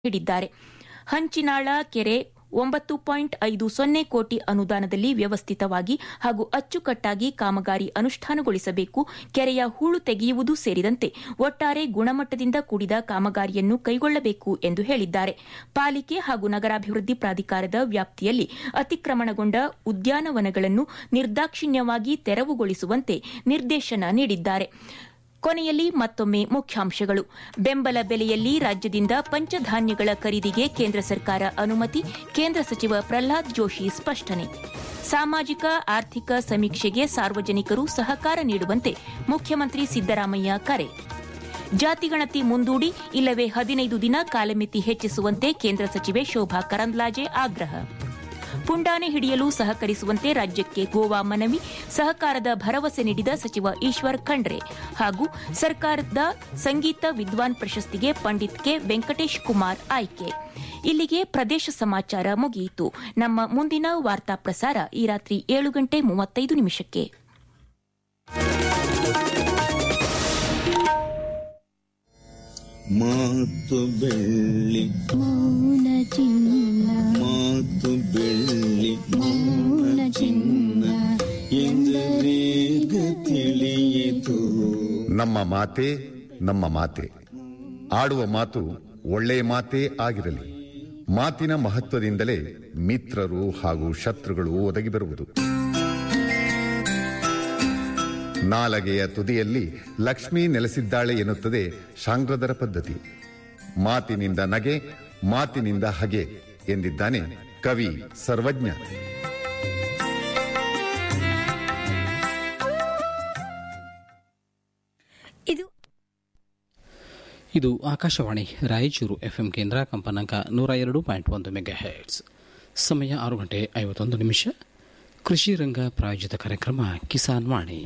ನೀಡಿದ್ದಾರೆ ಹಂಚಿನಾಳ ಕೆರೆ ಒಂಬತ್ತು ಪಾಯಿಂಟ್ ಐದು ಸೊನ್ನೆ ಕೋಟಿ ಅನುದಾನದಲ್ಲಿ ವ್ಯವಸ್ಥಿತವಾಗಿ ಹಾಗೂ ಅಚ್ಚುಕಟ್ಟಾಗಿ ಕಾಮಗಾರಿ ಅನುಷ್ಠಾನಗೊಳಿಸಬೇಕು ಕೆರೆಯ ಹೂಳು ತೆಗೆಯುವುದು ಸೇರಿದಂತೆ ಒಟ್ಟಾರೆ ಗುಣಮಟ್ಟದಿಂದ ಕೂಡಿದ ಕಾಮಗಾರಿಯನ್ನು ಕೈಗೊಳ್ಳಬೇಕು ಎಂದು ಹೇಳಿದ್ದಾರೆ ಪಾಲಿಕೆ ಹಾಗೂ ನಗರಾಭಿವೃದ್ಧಿ ಪ್ರಾಧಿಕಾರದ ವ್ಯಾಪ್ತಿಯಲ್ಲಿ ಅತಿಕ್ರಮಣಗೊಂಡ ಉದ್ಯಾನವನಗಳನ್ನು ನಿರ್ದಾಕ್ಷಿಣ್ಯವಾಗಿ ತೆರವುಗೊಳಿಸುವಂತೆ ನಿರ್ದೇಶನ ನೀಡಿದ್ದಾರೆ ಕೊನೆಯಲ್ಲಿ ಮತ್ತೊಮ್ಮೆ ಮುಖ್ಯಾಂಶಗಳು ಬೆಂಬಲ ಬೆಲೆಯಲ್ಲಿ ರಾಜ್ಯದಿಂದ ಪಂಚಧಾನ್ಯಗಳ ಖರೀದಿಗೆ ಕೇಂದ್ರ ಸರ್ಕಾರ ಅನುಮತಿ ಕೇಂದ್ರ ಸಚಿವ ಪ್ರಹ್ಲಾದ್ ಜೋಶಿ ಸ್ಪಷ್ಟನೆ ಸಾಮಾಜಿಕ ಆರ್ಥಿಕ ಸಮೀಕ್ಷೆಗೆ ಸಾರ್ವಜನಿಕರು ಸಹಕಾರ ನೀಡುವಂತೆ ಮುಖ್ಯಮಂತ್ರಿ ಸಿದ್ದರಾಮಯ್ಯ ಕರೆ ಜಾತಿಗಣತಿ ಮುಂದೂಡಿ ಇಲ್ಲವೇ ಹದಿನೈದು ದಿನ ಕಾಲಮಿತಿ ಹೆಚ್ಚಿಸುವಂತೆ ಕೇಂದ್ರ ಸಚಿವೆ ಶೋಭಾ ಕರಂದ್ಲಾಜೆ ಆಗ್ರಹ ಪುಂಡಾನೆ ಹಿಡಿಯಲು ಸಹಕರಿಸುವಂತೆ ರಾಜ್ಯಕ್ಕೆ ಗೋವಾ ಮನವಿ ಸಹಕಾರದ ಭರವಸೆ ನೀಡಿದ ಸಚಿವ ಈಶ್ವರ್ ಖಂಡ್ರೆ ಹಾಗೂ ಸರ್ಕಾರದ ಸಂಗೀತ ವಿದ್ವಾನ್ ಪ್ರಶಸ್ತಿಗೆ ಪಂಡಿತ್ ಕೆ ವೆಂಕಟೇಶ್ ಕುಮಾರ್ ಆಯ್ಕೆ ಇಲ್ಲಿಗೆ ಪ್ರದೇಶ ಸಮಾಚಾರ ಮುಗಿಯಿತು ನಮ್ಮ ಮುಂದಿನ ವಾರ್ತಾ ಪ್ರಸಾರ ಈ ರಾತ್ರಿ ಏಳು ಗಂಟೆ ಮೂವತ್ತೈದು ನಿಮಿಷಕ್ಕೆ ಮಾತು ಬೆಳ್ಳಿ ಮೌನ ಚಿನ್ನ ಮಾತು ಬೆಳ್ಳಿ ಮೌನ ಚಿನ್ನ ಎಂದರೇಗ ತಿಳಿಯಿತು ನಮ್ಮ ಮಾತೆ ನಮ್ಮ ಮಾತೆ ಆಡುವ ಮಾತು ಒಳ್ಳೆಯ ಮಾತೇ ಆಗಿರಲಿ ಮಾತಿನ ಮಹತ್ವದಿಂದಲೇ ಮಿತ್ರರು ಹಾಗೂ ಶತ್ರುಗಳು ಒದಗಿ ಬರುವುದು ನಾಲಗೆಯ ತುದಿಯಲ್ಲಿ ಲಕ್ಷ್ಮಿ ನೆಲೆಸಿದ್ದಾಳೆ ಎನ್ನುತ್ತದೆ ಶಾಂಗ್ರದರ ಪದ್ಧತಿ ಮಾತಿನಿಂದ ನಗೆ ಮಾತಿನಿಂದ ಹಗೆ ಎಂದಿದ್ದಾನೆ ಕವಿ ಸರ್ವಜ್ಞ ಇದು ಇದು ಆಕಾಶವಾಣಿ ರಾಯಚೂರು ಎಫ್ಎಂ ಕೇಂದ್ರ ಕಂಪನಾಂಕ ನೂರ ಎರಡು ಪಾಯಿಂಟ್ ಒಂದು ಮೆಗಾ ಹೆಡ್ಸ್ ಸಮಯ ಆರು ಗಂಟೆ ಐವತ್ತೊಂದು ನಿಮಿಷ ಕೃಷಿ ರಂಗ ಪ್ರಾಯೋಜಿತ ಕಾರ್ಯಕ್ರಮ ಕಿಸಾನ್ ವಾಣಿ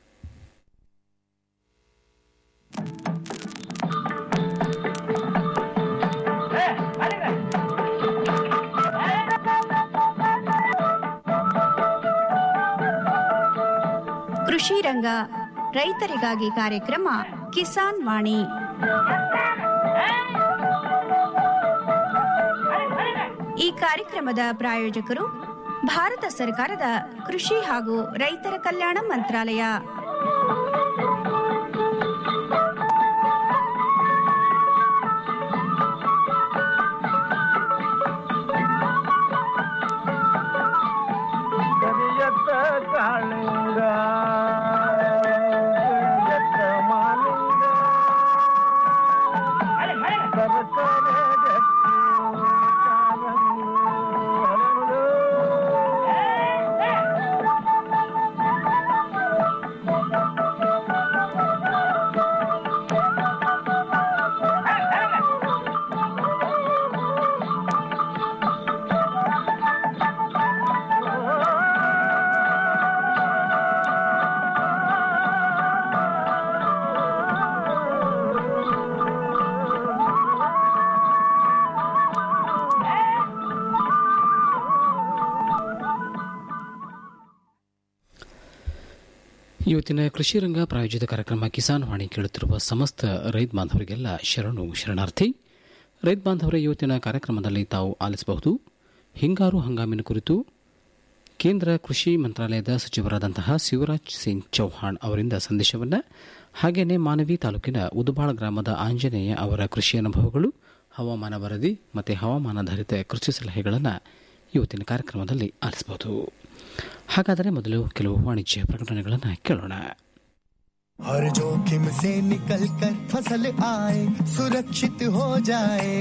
ಕೃಷಿ ರಂಗ ರೈತರಿಗಾಗಿ ಕಾರ್ಯಕ್ರಮ ಕಿಸಾನ್ ವಾಣಿ ಈ ಕಾರ್ಯಕ್ರಮದ ಪ್ರಾಯೋಜಕರು ಭಾರತ ಸರ್ಕಾರದ ಕೃಷಿ ಹಾಗೂ ರೈತರ ಕಲ್ಯಾಣ ಮಂತ್ರಾಲಯ ಕರಿಯತ್ತ ಕಾಳಿಂಗ ಕರಿಯತ್ತ ಮಾಲಿಂಗ ಸರಸರ ಗಟ್ಟಿ ಕಾರಂಗಿ ಹರಳು. ಇವತ್ತಿನ ಕೃಷಿ ರಂಗ ಪ್ರಾಯೋಜಿತ ಕಾರ್ಯಕ್ರಮ ಕಿಸಾನ್ ವಾಣಿ ಕೇಳುತ್ತಿರುವ ಸಮಸ್ತ ರೈತ ಬಾಂಧವರಿಗೆಲ್ಲ ಶರಣು ಶರಣಾರ್ಥಿ ರೈತ ಬಾಂಧವರ ಇವತ್ತಿನ ಕಾರ್ಯಕ್ರಮದಲ್ಲಿ ತಾವು ಆಲಿಸಬಹುದು ಹಿಂಗಾರು ಹಂಗಾಮಿನ ಕುರಿತು ಕೇಂದ್ರ ಕೃಷಿ ಮಂತ್ರಾಲಯದ ಸಚಿವರಾದಂತಹ ಶಿವರಾಜ್ ಸಿಂಗ್ ಚೌಹಾಣ್ ಅವರಿಂದ ಸಂದೇಶವನ್ನು ಹಾಗೆಯೇ ಮಾನವಿ ತಾಲೂಕಿನ ಉದುಬಾಳ ಗ್ರಾಮದ ಆಂಜನೇಯ ಅವರ ಕೃಷಿ ಅನುಭವಗಳು ಹವಾಮಾನ ವರದಿ ಮತ್ತು ಹವಾಮಾನಾಧಾರಿತ ಕೃಷಿ ಸಲಹೆಗಳನ್ನು ಇವತ್ತಿನ ಕಾರ್ಯಕ್ರಮದಲ್ಲಿ ಆಲಿಸಬಹುದು ಹಾಗಾದರೆ ಮೊದಲು ಕೆಲವು ವಾಣಿಜ್ಯ ಪ್ರಕಟಣೆಗಳನ್ನು ಕೇಳೋಣ हर जोखिम से निकल कर फसल आए सुरक्षित हो जाए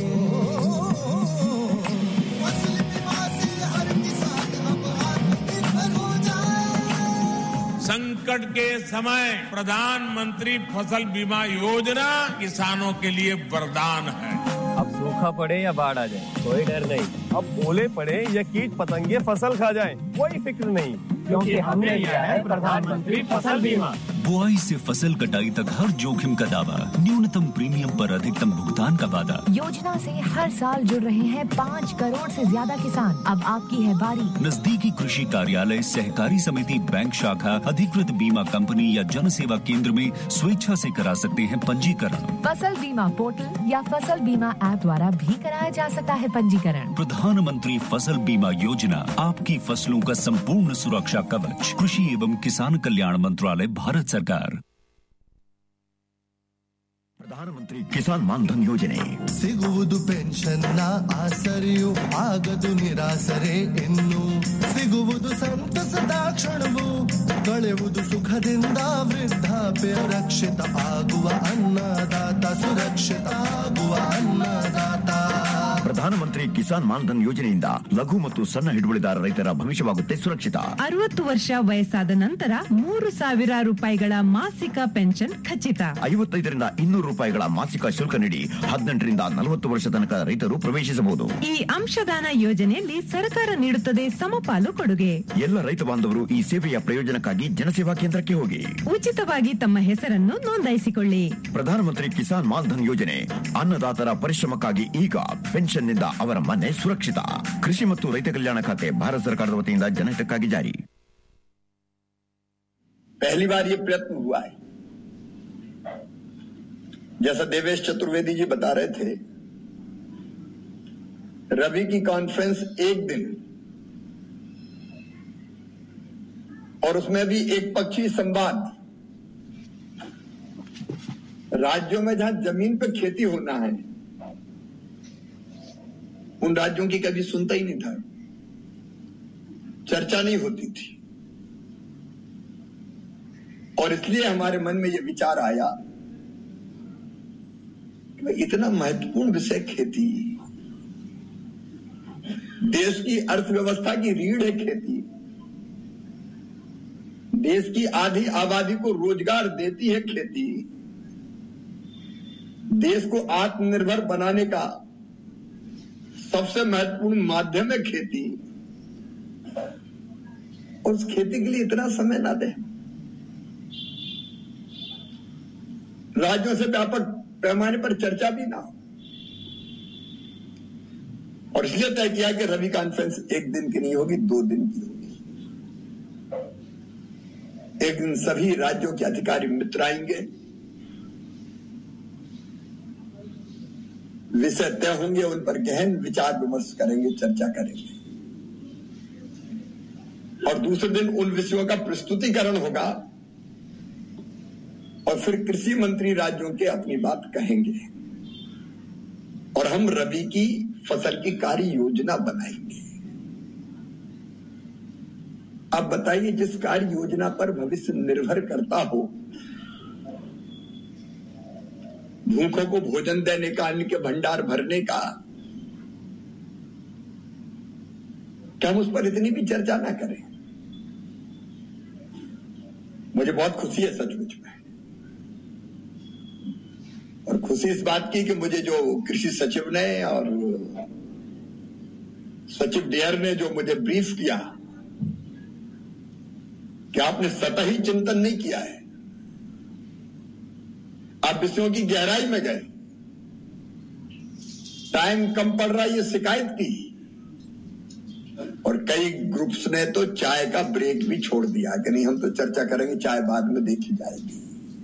फसल बीमा से हर किसान अब आत्मनिर्भर हो जाए संकट के समय प्रधानमंत्री फसल बीमा योजना किसानों के लिए वरदान है अब सूखा पड़े या बाढ़ आ जाए कोई डर नहीं अब ओले पड़े या कीट पतंगे फसल खा जाए कोई फिक्र नहीं क्योंकि हमने लिया है प्रधानमंत्री फसल बीमा बुआई से फसल कटाई तक हर जोखिम का दावा न्यूनतम प्रीमियम पर अधिकतम भुगतान का वादा योजना से हर साल जुड़ रहे हैं पाँच करोड़ से ज्यादा किसान अब आपकी है बारी नजदीकी कृषि कार्यालय सहकारी समिति बैंक शाखा अधिकृत बीमा कंपनी या जन सेवा केंद्र में स्वेच्छा से करा सकते हैं पंजीकरण फसल बीमा पोर्टल या फसल बीमा ऐप द्वारा भी कराया जा सकता है पंजीकरण प्रधानमंत्री फसल बीमा योजना आपकी फसलों का संपूर्ण सुरक्षा कवच कृषि एवं किसान कल्याण मंत्रालय भारत सरकार ಪ್ರಧಾನಮಂತ್ರಿ ಕಿಸಾನ್ ಮಾನ್ಧನ್ ಯೋಜನೆ ಸಿಗುವುದು ಪೆನ್ಷನ್ನ ಆಸರೆಯು ಆಗದು ನಿರಾಸರೆ ಇನ್ನು ಸಿಗುವುದು ಸಂತಸದ ಕ್ಷಣವು ಕಳೆಯುವುದು ಸುಖದಿಂದ ವೃದ್ಧಾಪ್ಯ ರಕ್ಷಿತ ಆಗುವ ಅನ್ನದಾತ ಸುರಕ್ಷಿತ ಆಗುವ ಅನ್ನದಾತ ಪ್ರಧಾನಮಂತ್ರಿ ಕಿಸಾನ್ ಮಾನ್ಧನ್ ಯೋಜನೆಯಿಂದ ಲಘು ಮತ್ತು ಸಣ್ಣ ಹಿಡುವಳಿದಾರ ರೈತರ ಭವಿಷ್ಯವಾಗುತ್ತೆ ಸುರಕ್ಷಿತ ಅರವತ್ತು ವರ್ಷ ವಯಸ್ಸಾದ ನಂತರ ಮೂರು ಸಾವಿರ ರೂಪಾಯಿಗಳ ಮಾಸಿಕ ಪೆನ್ಷನ್ ಖಚಿತ ಐವತ್ತೈದರಿಂದ ಇನ್ನೂರು ರೂಪಾಯಿಗಳ ಮಾಸಿಕ ಶುಲ್ಕ ನೀಡಿ ಹದಿನೆಂಟರಿಂದ ನಲವತ್ತು ವರ್ಷ ತನಕ ರೈತರು ಪ್ರವೇಶಿಸಬಹುದು ಈ ಅಂಶದಾನ ಯೋಜನೆಯಲ್ಲಿ ಸರ್ಕಾರ ನೀಡುತ್ತದೆ ಸಮಪಾಲು ಕೊಡುಗೆ ಎಲ್ಲ ರೈತ ಬಾಂಧವರು ಈ ಸೇವೆಯ ಪ್ರಯೋಜನಕ್ಕಾಗಿ ಜನಸೇವಾ ಕೇಂದ್ರಕ್ಕೆ ಹೋಗಿ ಉಚಿತವಾಗಿ ತಮ್ಮ ಹೆಸರನ್ನು ನೋಂದಾಯಿಸಿಕೊಳ್ಳಿ ಪ್ರಧಾನಮಂತ್ರಿ ಕಿಸಾನ್ ಮಾನ್ಧನ್ ಯೋಜನೆ ಅನ್ನದಾತರ ಪರಿಶ್ರಮಕ್ಕಾಗಿ ಈಗ ಪೆನ್ಷನ್ನಿಂದ ಅವರ ಮನೆ ಸುರಕ್ಷಿತ ಕೃಷಿ ಮತ್ತು ರೈತ ಕಲ್ಯಾಣ ಖಾತೆ ಭಾರತ ಸರ್ಕಾರದ ವತಿಯಿಂದ ಜನಹಿತಕ್ಕಾಗಿ ಜಾರಿ पहली बार ये प्रयत्न हुआ है जैसा देवेश चतुर्वेदी जी बता रहे थे रवि की कॉन्फ्रेंस एक दिन और उसमें भी एक पक्षी संवाद राज्यों में जहां जमीन पर खेती होना है उन राज्यों की कभी सुनता ही नहीं था चर्चा नहीं होती थी और इसलिए हमारे मन में यह विचार आया कि भाई इतना महत्वपूर्ण विषय खेती देश की अर्थव्यवस्था की रीढ़ है खेती देश की आधी आबादी को रोजगार देती है खेती देश को आत्मनिर्भर बनाने का सबसे महत्वपूर्ण माध्यम है खेती और उस खेती के लिए इतना समय ना दें राज्यों से व्यापक पैमाने पर चर्चा भी ना हो और इसलिए तय किया कि रवि कॉन्फ्रेंस एक दिन की नहीं होगी दो दिन की होगी एक दिन सभी राज्यों के अधिकारी मित्र आएंगे विषय तय होंगे उन पर गहन विचार विमर्श करेंगे चर्चा करेंगे और दूसरे दिन उन विषयों का प्रस्तुतिकरण होगा और फिर कृषि मंत्री राज्यों के अपनी बात कहेंगे और हम रबी की फसल की कार्य योजना बनाएंगे अब बताइए जिस कार्य योजना पर भविष्य निर्भर करता हो भूखों को भोजन देने का अन्न के भंडार भरने का क्या हम उस पर इतनी भी चर्चा ना करें मुझे बहुत खुशी है सचमुच में और खुशी इस बात की कि मुझे जो कृषि सचिव ने और सचिव डेयर ने जो मुझे ब्रीफ किया कि आपने सतही चिंतन नहीं किया है आप विषयों की गहराई में गए टाइम कम पड़ रहा है ये शिकायत की और कई ग्रुप्स ने तो चाय का ब्रेक भी छोड़ दिया कि नहीं हम तो चर्चा करेंगे चाय बाद में देखी जाएगी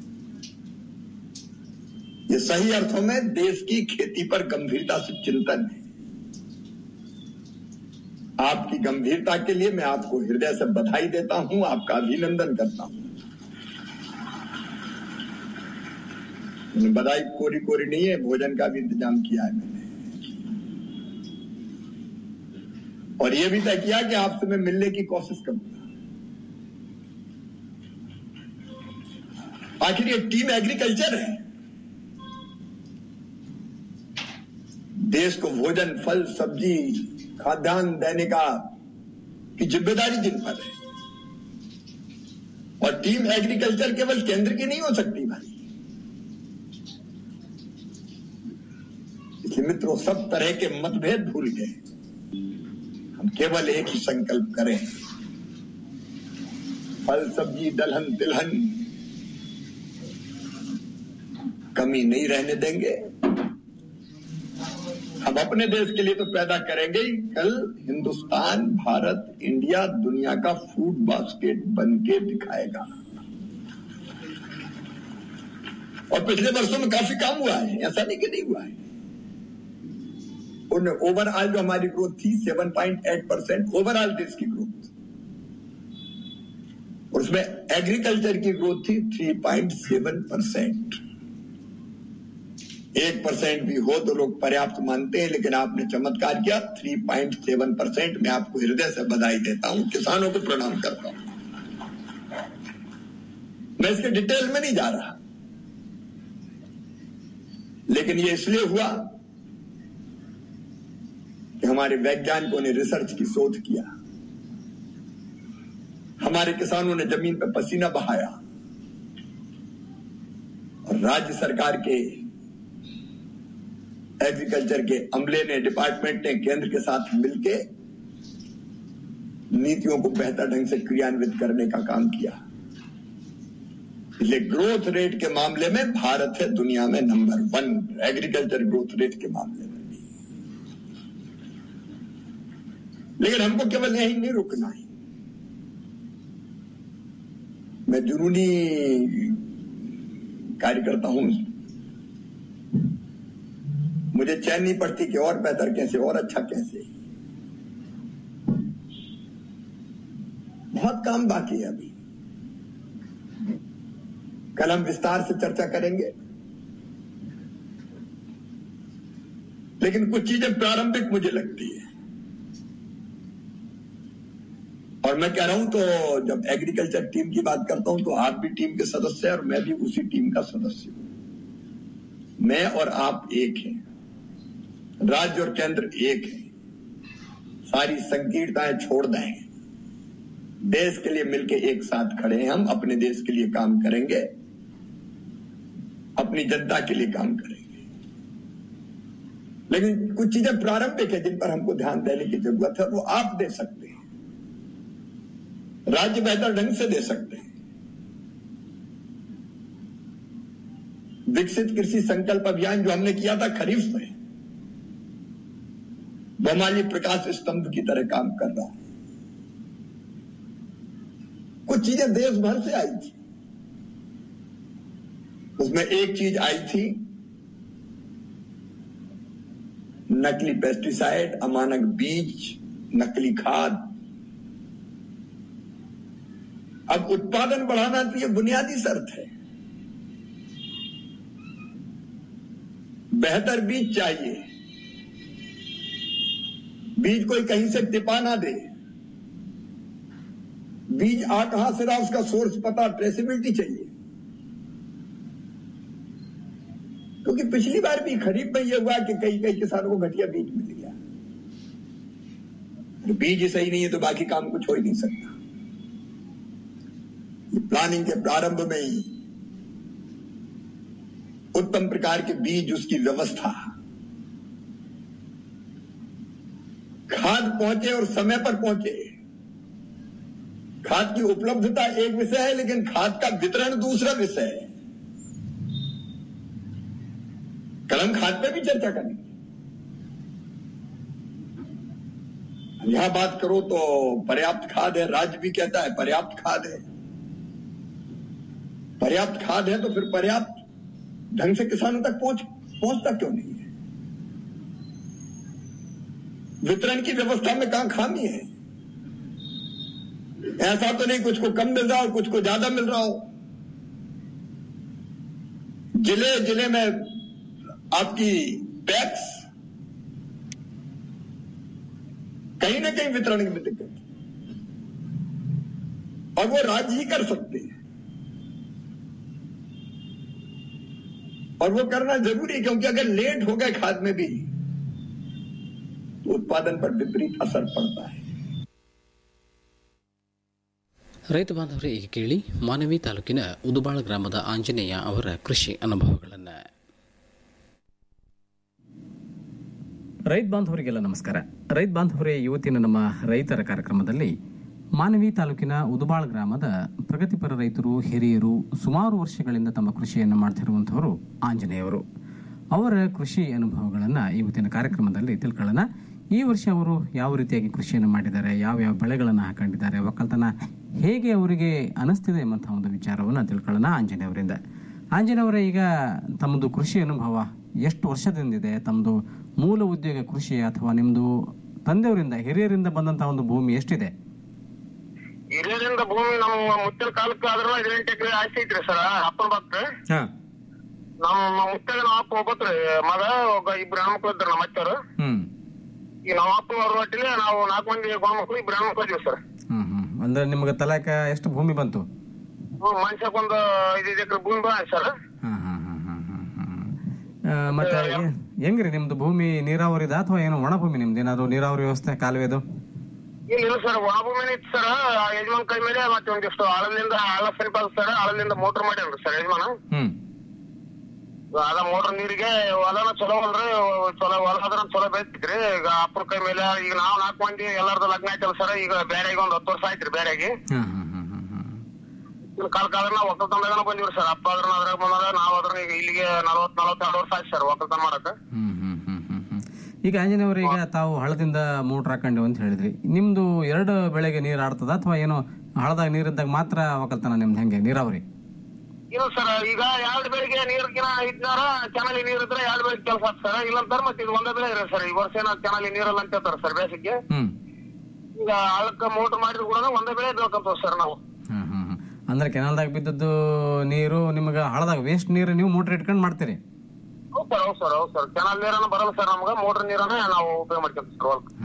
ये सही अर्थों में देश की खेती पर गंभीरता से चिंतन है आपकी गंभीरता के लिए मैं आपको हृदय से बधाई देता हूं आपका अभिनंदन करता हूं बधाई कोरी कोरी नहीं है भोजन का भी इंतजाम किया है मैंने और यह भी तय किया कि आपसे मैं मिलने की कोशिश करूंगा आखिर ये टीम एग्रीकल्चर है देश को भोजन फल सब्जी खाद्यान्न देने का की जिम्मेदारी जिन पर है और टीम एग्रीकल्चर केवल केंद्र की नहीं हो सकती भाई इसलिए मित्रों सब तरह के मतभेद भूल गए हम केवल एक ही संकल्प करें फल सब्जी दलहन तिलहन कमी नहीं रहने देंगे हम अपने देश के लिए तो पैदा करेंगे ही कल हिंदुस्तान भारत इंडिया दुनिया का फूड बास्केट बन के दिखाएगा और पिछले वर्षों में काफी काम हुआ है ऐसा नहीं कि नहीं हुआ है उन ओवरऑल जो हमारी ग्रोथ थी 7.8 परसेंट ओवरऑल देश की ग्रोथ और उसमें एग्रीकल्चर की ग्रोथ थी 3.7 परसेंट एक परसेंट भी हो तो लोग पर्याप्त मानते हैं लेकिन आपने चमत्कार किया 3.7 परसेंट मैं आपको हृदय से बधाई देता हूं किसानों को प्रणाम करता हूं मैं इसके डिटेल में नहीं जा रहा लेकिन ये इसलिए हुआ कि हमारे वैज्ञानिकों ने रिसर्च की शोध किया हमारे किसानों ने जमीन पर पसीना बहाया और राज्य सरकार के एग्रीकल्चर के अमले ने डिपार्टमेंट ने केंद्र के साथ मिलकर नीतियों को बेहतर ढंग से क्रियान्वित करने का काम किया इसलिए ग्रोथ रेट के मामले में भारत है दुनिया में number one agriculture growth rate के मामले में लेकिन हमको केवल यही नहीं रुकना है मैं जुनूनी कार्यकर्ता हूं मुझे चैन नहीं पड़ती कि और बेहतर कैसे और अच्छा कैसे बहुत काम बाकी है अभी कल हम विस्तार से चर्चा करेंगे लेकिन कुछ चीजें प्रारंभिक मुझे लगती है और मैं कह रहा हूं तो जब एग्रीकल्चर टीम की बात करता हूं तो आप भी टीम के सदस्य हैं और मैं भी उसी टीम का सदस्य हूं मैं और आप एक हैं राज्य और केंद्र एक है सारी संकीर्णताएं छोड़ देंगे देश के लिए मिलके एक साथ खड़े हैं हम अपने देश के लिए काम करेंगे अपनी जनता के लिए काम करेंगे लेकिन कुछ चीजें प्रारंभिक है जिन पर हमको ध्यान देने की जरूरत है वो आप दे सकते हैं राज्य बेहतर ढंग से दे सकते हैं विकसित कृषि संकल्प अभियान जो हमने किया था खरीफ में वो हमारे प्रकाश स्तंभ की तरह काम कर रहा है कुछ चीजें देश भर से आई थी उसमें एक चीज आई थी नकली पेस्टिसाइड अमानक बीज नकली खाद अब उत्पादन बढ़ाना तो ये बुनियादी शर्त है बेहतर बीज चाहिए बीज कोई कहीं से टिपा ना दे बीज आ कहां से रहा उसका सोर्स पता ट्रेसिबिलिटी चाहिए क्योंकि पिछली बार भी खरीफ में यह हुआ कि कई कई किसानों को घटिया बीज मिल गया तो बीज ही सही नहीं है तो बाकी काम कुछ हो ही नहीं सकता ये प्लानिंग के प्रारंभ में ही उत्तम प्रकार के बीज उसकी व्यवस्था खाद पहुंचे और समय पर पहुंचे खाद की उपलब्धता एक विषय है लेकिन खाद का वितरण दूसरा विषय है कल हम खाद पे भी चर्चा करेंगे यहां बात करो तो पर्याप्त खाद है राज्य भी कहता है पर्याप्त खाद है पर्याप्त खाद है तो फिर पर्याप्त ढंग से किसानों तक पहुंच पहुंचता क्यों नहीं है वितरण की व्यवस्था में कहां खामी है ऐसा तो नहीं कुछ को कम मिल रहा हो कुछ को ज्यादा मिल रहा हो जिले जिले में आपकी टैक्स कहीं ना कहीं वितरण में दिक्कत और वो राज्य ही कर सकते हैं और वो करना जरूरी है क्योंकि अगर लेट हो गए खाद में भी तो उत्पादन पर विपरीत असर पड़ता है ರೈತ ಬಾಂಧವರೇ ಈಗ ಕೇಳಿ ಮಾನವಿ ತಾಲೂಕಿನ ಉದುಬಾಳ ಗ್ರಾಮದ ಆಂಜನೇಯ ಅವರ ಕೃಷಿ ಅನುಭವಗಳನ್ನು ರೈತ ಬಾಂಧವರಿಗೆಲ್ಲ ನಮಸ್ಕಾರ ರೈತ ಬಾಂಧವರೇ ಇವತ್ತಿನ ನಮ್ಮ ರೈತರ ಕಾರ್ಯಕ್ರಮದಲ್ಲಿ ಮಾನವಿ ತಾಲೂಕಿನ ಉದುಬಾಳ್ ಗ್ರಾಮದ ಪ್ರಗತಿಪರ ರೈತರು ಹಿರಿಯರು ಸುಮಾರು ವರ್ಷಗಳಿಂದ ತಮ್ಮ ಕೃಷಿಯನ್ನು ಮಾಡ್ತಿರುವಂಥವರು ಆಂಜನೇಯವರು ಅವರ ಕೃಷಿ ಅನುಭವಗಳನ್ನು ಇವತ್ತಿನ ಕಾರ್ಯಕ್ರಮದಲ್ಲಿ ತಿಳ್ಕೊಳ್ಳೋಣ ಈ ವರ್ಷ ಅವರು ಯಾವ ರೀತಿಯಾಗಿ ಕೃಷಿಯನ್ನು ಮಾಡಿದ್ದಾರೆ ಯಾವ ಯಾವ ಬೆಳೆಗಳನ್ನು ಹಾಕೊಂಡಿದ್ದಾರೆ ಒಕ್ಕಲ್ತನ ಹೇಗೆ ಅವರಿಗೆ ಅನಿಸ್ತಿದೆ ಎಂಬಂಥ ಒಂದು ವಿಚಾರವನ್ನು ತಿಳ್ಕೊಳ್ಳೋಣ ಆಂಜನೇಯವರಿಂದ ಆಂಜನೇಯವರೇ ಈಗ ತಮ್ಮದು ಕೃಷಿ ಅನುಭವ ಎಷ್ಟು ವರ್ಷದಿಂದಿದೆ ತಮ್ಮದು ಮೂಲ ಉದ್ಯೋಗ ಕೃಷಿ ಅಥವಾ ನಿಮ್ಮದು ತಂದೆಯವರಿಂದ ಹಿರಿಯರಿಂದ ಬಂದಂಥ ಒಂದು ಭೂಮಿ ಎಷ್ಟಿದೆ ಹಿರಿಯರಿಂದ ಭೂಮಿ ನಮ್ಮ ಮುತ್ತಿನ ಕಾಲಕ್ಕೆ ಆದ್ರ ಹದಿನೆಂಟು ಎಕರೆ ಆಸ್ತಿ ಐತ್ರಿ ಸರ್ ಅಪ್ಪನ ಭಕ್ತ ಹಾಂ ನಮ್ಮ ಮುತ್ತಾಗ ನಮ್ಮ ಅಪ್ಪ ಒಬ್ಬತ್ರಿ ಮಗ ಒಬ್ಬ ಇಬ್ರು ಹೆಣ್ಮಕ್ಳು ಇದ್ರು ನಮ್ಮ ಅತ್ತರು ಹ್ಮ್ ಈ ನಮ್ಮ ಅಪ್ಪ ಅವ್ರ ಒಟ್ಟಿಗೆ ನಾವು ನಾಲ್ಕು ಮಂದಿ ಗಂಡ್ಮಕ್ಳು ಇಬ್ರು ಹೆಣ್ಮಕ್ಳು ಇದೀವಿ ಸರ್ ಹ್ಮ್ ಹ್ಮ್ ಅಂದ್ರೆ ನಿಮ್ಗೆ ತಲಾಕ ಎಷ್ಟು ಭೂಮಿ ಬಂತು ಹ್ಮ್ ಮನುಷ್ಯಕ್ಕೊಂದು ಐದೈದು ಎಕರೆ ಭೂಮಿ ಬಾ ಸರ್ ಆ, ಮತ್ತೆ ಏ- ಹೆಂಗ್ರಿ ನಿಮ್ದು ಭೂಮಿ ನೀರಾವರಿದ ಅಥವಾ ಏನು ಒಣ ಭೂಮಿ ನಿಮ್ದು ಏನಾದ್ರು ನೀರಾವರಿ ವ್ಯವಸ್ಥೆ ಕಾಲುವೆದು ಇಲ್ಲ ಇಲ್ಲ ಸರ್ ಒಣ ಭೂಮಿನೇ ಇತ್ತು ಸರ್ ಯಜಮಾನ್ ಕೈ ಮೇಲೆ ಮತ್ತೆ ಒಂದಿಷ್ಟು ಹಳದಿಂದ ಹಳ್ಳ ಸ್ವಲ್ಪ ಸರ್ ಹಳದಿಂದ ಮೋಟರ್ ಮಾಡ್ಯಾನ್ರಿ ಸರ್ ಯಜಮಾನ ಹ್ಮ್ ಅದ ಮೋಟರ್ ನೀರಿಗೆ ಹೊಲನ ಚಲೋ ಅಲ್ರಿ ಚಲೋ ಹೊಲ ಅದ್ರ ಚಲೋ ಬೆಳಿತಿದ್ರಿ ಈಗ ಅಪ್ಪನ ಕೈ ಮೇಲೆ ಈಗ ನಾವ್ ನಾಲ್ಕು ಮಂದಿ ಎಲ್ಲಾರ್ದು ಲಗ್ನ ಆಯ್ತಲ್ಲ ಸರ್ ಈಗ ಬೇರೆಗೆ ಒಂದ್ ಹತ್ತು ವರ್ಷ ಆಯ್ತ್ರಿ ಬೇರೆಗೆ ಇನ್ ಕಾಲ ಕಾಲ ನಾವು ಒಕ್ಕಲ್ತನದಾಗನ ಬಂದಿವ್ರಿ ಸರ್ ಅಪ್ಪ ಅದ್ರ ಅದ್ರಾಗ ಬಂದಾಗ ನಾವ್ ಅದ್ರ ಈಗ ಇಲ್ಲಿಗೆ ನಲವತ್ ನಲವತ್ತೆರಡು ವರ್ಷ ಆಯ್ತು ಸರ್ ಒಕ್ಕಲ್ತನ ಮಾಡಕ್ ಈಗ ಆಂಜನೇಯವರು ಈಗ ತಾವು ಹಳದಿಂದ ಮೋಟ್ರ್ ಹಾಕೊಂಡು ಅಂತ ಹೇಳಿದ್ರಿ ನಿಮ್ದು ಎರಡು ಬೆಳೆಗೆ ನೀರು ಆಡ್ತದ ಅಥವಾ ಏನು ಹಳದಾಗ ನೀರಿದ್ದಾಗ ಮಾತ್ರ ಒಕ್ಕಲ್ತನ ನಿಮ್ದು ಹೆಂಗೆ ನೀರಾವರಿ ಇಲ್ಲ ಸರ್ ಈಗ ಎರಡು ಬೆಳಿಗ್ಗೆ ನೀರ್ಗಿನ ಇದ್ದಾರ ಕೆನಲಿ ನೀರ್ ಇದ್ರೆ ಎರಡು ಬೆಳಿಗ್ಗೆ ಕೆಲಸ ಆತ್ ಸರ್ ಇಲ್ಲಂತಾರ ಮತ್ತೆ ಇದು ಒಂದೇ ಬೆಳೆ ಇರೋ ಸರ್ ಈ ವರ್ಷ ಏನೋ ಕೆನಲಿ ನೀರಲ್ಲ ಅಂತ ಹೇಳ್ತಾರೆ ಸರ್ ಬೇಸಿಗೆ ಹ್ಮ್ ಈಗ ಹಳಕ್ಕ ಮೋಟರ್ ಮಾಡಿದ್ರು ಕೂಡ ಒಂದೇ ಬೆಳೆ ಬೇಕಂತ ಸರ್ ನಾವು ಅಂದ್ರೆ ಕೆನಲ್ದಾಗ ಬಿದ್ದದ್ದು ನೀರು ನಿಮ್ಗೆ ಹಳದಾಗ ವೇಸ್ಟ್ ನೀರು ನೀವು ಮೋಟ್ರ್ ಇಟ್ಕೊಂಡು ಮಾಡ್ತೀರಿ ಹೌದ್ ಸರ್ ಹೌದ್ ಸರ್ ಹೌದ್ ಸರ್ ಕೆನಲ್ ನೀರನ್ನ ಬರಲ್ಲ ಸರ್ ನಮ್ಗ ಮೋಟರ್ ನೀರನ್ನ ನಾವು ಉಪಯೋಗ ಮಾಡ್ಕೊಂತೀವಿ ಸರ್ ಹೊಲಕ್ಕೆ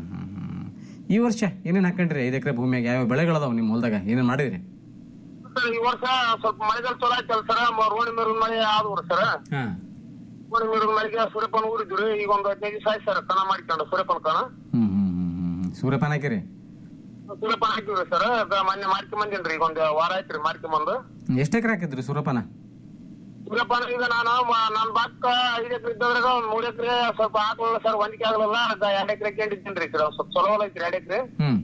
ಈ ವರ್ಷ ಏನೇನು ಹಾಕೊಂಡ್ರಿ ಐದು ಎಕರೆ ಭೂಮಿಯಾಗ ಯಾವ ಬೆಳೆಗಳದಾವ ನಿಮ್ಮ ಹೊಲದಾಗ ಏನೇನು ಮಾಡಿದ್ರಿ ಸರ್ ಈ ವರ್ಷ ಸ್ವಲ್ಪ ಮಳೆಗಾಲ ಚಲೋ ಆಯ್ತಲ್ಲ ಸರ್ ರೋಣಿ ಮೇರಿನ ಮಳೆ ಆದ್ರಿ ಸರ್ ಹಾ ರೋಣಿ ಮೇರಿನ ಮಳೆಗೆ ಸೂರ್ಯಪಾನ ಊರಿದ್ರಿ ಈಗ ಒಂದು ಹದಿನೈದು ದಿವಸ ಆಯ್ತು ಸರ್ ಕಣ ಮಾಡ್ಕೊಂಡು ಸೂರ್ಯಪಾನ ಕಣ ಹ್ಮ್ ಹ್ಮ್ ಹ್ಮ್ ಹ್ಮ್ ಸೂರ್ಯಪಾನ ಹಾಕಿರಿ ಸೂರ್ಯಪಾನ ಹಾಕಿವ್ರಿ ಸರ್ ಮೊನ್ನೆ ಮಾರ್ಕೆ ಬಂದಿನ್ರಿ ಈಗ ಒಂದು ವಾರ ಆಯ್ತ್ರಿ ಮಾರ್ಕೆ ಬಂದು ಎಷ್ಟು ಎಕರೆ ಹಾಕಿದ್ರಿ ಸೂರ್ಯಪಾನ ಸೂರ್ಯಪಾನ ಈಗ ನಾನು ಮ- ನನ್ ಬಾಕ್ಕ ಐದು ಎಕರೆ ಇದ್ದದ್ರಾಗ ಒಂದ್ ಮೂರ್ ಎಕರೆ ಸ್ವಲ್ಪ ಹಾಕಲ್ಲ ಸರ್ ಹೊಂದಿಕೆ ಆಗಲ್ಲ ಅದ ಎರಡ್ ಎಕರೆ ಕೇಳಿದ್ದೀನಿ ಈ ಕಡೆ ಒಂದ್ ಸ್ವಲ್ಪ ಚಲೋ ಹೊಲ ಐತ್ರಿ ಎರಡ್ ಎಕರೆ ಹ್ಮ್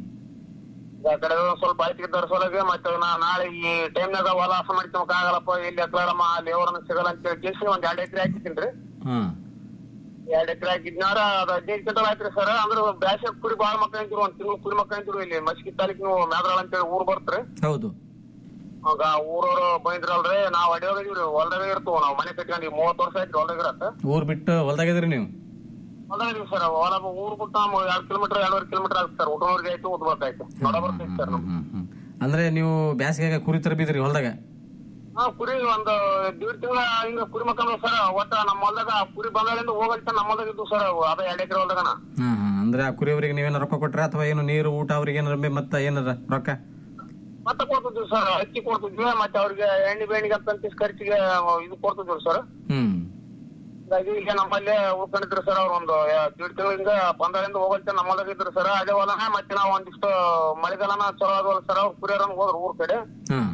ಆ ಕಡೆ ಒಂದ್ ಸ್ವಲ್ಪ ಆಯ್ತು ಇದ್ದಾರ ಸೊಲಗೆ ಮತ್ತೆ ನಾ ನಾಳೆ ಈ ಟೈಮ್ನಾಗ ಹೊಲ ಹಸ ಮಾಡ್ಕೊಳಕ್ ಆಗಲ್ಲಪ್ಪ ಇಲ್ಲಿ ಎಕ್ಲಾರಮ್ಮ ಅಲ್ಲಿ ಅವ್ರನ್ನ ಸಿಗಲ್ಲ ಅಂತ ಹೇಳಿ ಕೇಸಿ ಒಂದ್ ಎರಡ್ ಎಕರೆ ಹಾಕಿದ್ದೀನಿ ಹ್ಮ್ ಎರಡ್ ಎಕರೆ ಹಾಕಿದ್ನಾರ ಅದ್ ಹದಿನೈದು ಕ್ವಿಂಟಲ್ ಆಯ್ತ್ರಿ ಸರ್ ಅಂದ್ರೆ ಬ್ಯಾಸಗ್ ಕುರಿ ಬಾಳ ಮಕ್ಕಳ ಅಂತಿರು ಒಂದ್ ತಿಂಗಳು ಕುರಿ ಮಕ್ಕಳ ಅಂತಿರು ಇಲ್ಲಿ ಮಸ್ಕಿ ತಾಲೂಕಿನ ಮ್ಯಾದ್ರಾಳ ಅಂತೇಳಿ ಊರ್ ಬರ್ತ್ರಿ ಹೌದು ಆಗ ಊರವ್ರು ಬಂದಿದ್ರಲ್ರಿ ನಾವ್ ಅಡಿಯೋಗಿದ್ವಿ ಹೊಲ್ದಾಗ ಇರ್ತೀವಿ ನಾವ್ ಮನೆ ಕಟ್ಕೊಂಡಿ ಮೂವತ್ ವರ್ಷ ಆಯ್ತ್ರಿ ಹೊಲ್ದಾಗ ಇರತ್ತ ಊರ್ ಬಿಟ್ಟು ಹೊಲ್ದಾಗಿದ್ರಿ ನೀವು ಹೊಲ್ದಾಗ ಇದೀವಿ ಸರ್ ಹೊಲ ಊರ್ ಬಿಟ್ಟು ನಮ್ ಎರಡ್ ಕಿಲೋಮೀಟರ್ ಎರಡೂವರೆ ಕಿಲೋಮೀಟರ್ ಆಗುತ್ತೆ ಸರ್ ಊಟನೂರ್ಗೆ ಆಯ್ತು ಉದ್ಬರ್ಕಾಯ್ತು ನೋಡ ಬರ್ತೈತಿ ಸರ್ ನಮ್ಗೆ ಅಂದ್ರೆ ನೀವು ಬ್ಯಾಸಿಗೆ ಕುರಿ ತರಬಿದ್ರಿ ಹೊಲ್ದಾಗ ಹಾ ಕುರಿ ಒಂದು ದೀಡ್ ತಿಂಗಳ ಹಿಂಗ ಕುರಿ ಮಕ್ಕಳು ಸರ್ ಒಟ್ಟ ನಮ್ಮ ಹೊಲ್ದಾಗ ಕುರಿ ಬಂದಾಳಿಂದ ಹೋಗಲ್ತ ನಮ್ಮ ಹೊಲ್ದಾಗ ಇದ್ದು ಸರ್ ಅದ ಎರಡ್ ಎಕರೆ ಹೊಲ್ದಾಗನ ಹ್ಮ್ ಹ್ಮ್ ಅಂದ್ರೆ ಆ ಕುರಿಯವರಿಗೆ ನೀವೇನು ರೊಕ್ಕ ಕೊಟ್ರ ಅಥವಾ ಏನು ನೀರು ಊಟ ಅವ್ರಿಗೆ ಏನಾರ ಬೆ- ಮತ್ತೆ ಏನಾರ ರೊಕ್ಕ ಮತ್ತೆ ಕೊಡ್ತಿದ್ವಿ ಸರ್ ಅಕ್ಕಿ ಕೊಡ್ತಿದ್ವಿ ಮತ್ತೆ ಅವ್ರಿಗೆ ಎಣ್ಣೆ ಬೇಣಿಗೆ ಅಂತ ಖರ್ಚಿಗೆ ಇದು ಕೊಡ್ತಿದ್ವಿ ಸರ್ ಹ್ಮ್ ಹೀಗಾಗಿ ಈಗ ನಮ್ಮಲ್ಲಿ ಉಳ್ಕೊಂಡಿದ್ರು ಸರ್ ಅವ್ರ ಒಂದು ದೀಡ್ ತಿಂಗಳಿಂದ ಬಂದಾಳಿಂದ ಹೋಗಲ್ತ ನಮ್ಮ ಹೊಲ್ದಾಗ ಇದ್ರು ಸರ್ ಅದೇ ಹೊಲನ ಮತ್ತೆ ನಾವು ಒಂದಿಷ್ಟು ಮಳೆಗಾಲನ ಚಲೋ ಆದ್ವಲ್ಲ ಸರ್ ಅವ್ರು ಕುರಿಯರನ್ನ ಹೋದ್ರು ಊರ್ ಕಡೆ ಹ್ಮ್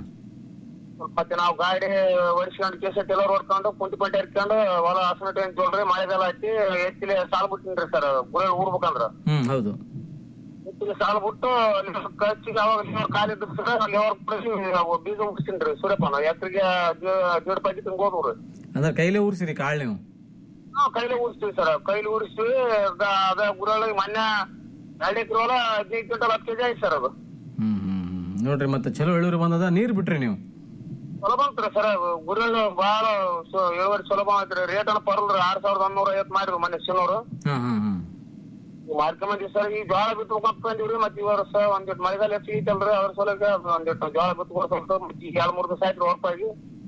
ಮತ್ತೆ ನಾವು ಗಾಡಿ ಓಡಿಸ್ಕೊಂಡು ಕೇಸ ಟೆಲರ್ ಹೊಡ್ಕೊಂಡು ಕುಂಟಿ ಪಂಟಿ ಹರ್ಕೊಂಡು ಹೊಲ ಹಸನಟ್ಟಿ ಅಂತ ಹೇಳ್ರಿ ಮಳೆಗಾಲ ಹಚ್ಚಿ ಎತ್ತಿಲೆ ಸಾಲ್ ಬಿಟ್ಟಿನ್ರಿ ಸರ್ ಗುರಿ ಊರ್ಬೇಕಂದ್ರ ಹ್ಮ್ ಹೌದು ಎತ್ತಿಲೆ ಸಾಲ್ ಬಿಟ್ಟು ಖರ್ಚಿಗೆ ಅವಾಗ ಲೇವರ್ ಕಾಲಿದ್ದು ಸರ್ ಲೇವರ್ ಬೀಜ ಮುಗಿಸ್ತೀನ್ರಿ ಸೂರ್ಯಪಾನ ಎತ್ತರಿಗೆ ದೇಡ್ ಪ್ಯಾಕೆಟ್ ಹಿಂಗ್ ಹೋದ್ರಿ ಅಂದ್ರೆ ಕೈಲೇ ಊರ್ಸಿರಿ ಕಾಳ್ ನೀವು ನಾವ್ ಕೈಲಿ ಊರಿಸ್ತೀವಿ ಸರ್ ಕೈಲಿ ಊರಿಸ್ತೀವಿ ಅದ ಅದ ಗುರೊಳಗೆ ಮೊನ್ನೆ ಎರಡು ಎಕರೆ ಹೊಲ ಹದಿನೈದು ಕ್ವಿಂಟಲ್ ಹತ್ತು ಕೆಜಿ ಆಯ್ತು ಸರ್ ಅದು ಹ್ಮ್ ಹ್ಮ್ ಹ್ಮ್. ನೋಡ್ರಿ ಮತ್ತೆ ಚಲೋ ಇಳುವರಿ ಬಂದದ ನೀರ್ ಬಿಟ್ರಿ ನೀವು ಚಲೋ ಬಂತ್ರಿ ಸರ್ ಗುರಿಗಳು ಬಹಳ ಸು- ಇಳುವರಿ ಚಲೋ ಬಂತ್ರಿ ರೇಟ್ ಅನ್ನ ಪರ್ಲ್ರಿ ಆರ್ ಸಾವಿರದ ಒಂದೂರ ಐವತ್ತು ಮಾಡಿದ್ರು ಮೊನ್ನೆ ಸಿನ್ನೂರು ಹ್ಮ್ ಹ್ಮ್ ಹ್ಮ್ ಮಾರ್ಕೊಂಬಂದಿ ಸರ್ ಈ ಜೋಳ ಬಿತ್ತು ಹಾಕೊಂಡಿವ್ರಿ ಮತ್ತೆ ಈ ವರ್ಷ ಒಂದಿಟ್ಟು ಮಳೆಗಾಲ ಹೆಚ್ಚಿಗೆ ಐತಲ್ರಿ ಅದ್ರ ಸಲಗ ಒಂದಿಟ್ಟು ಜೋಳ ಬಿತ್ತು ಸ್ವಲ್ಪ ಮತ್ತೆ ಈಗ ಎರಡ್ ಮೂರ್ ದಿವಸ ಆಯ್ತು ಹೊರಪಾಗಿ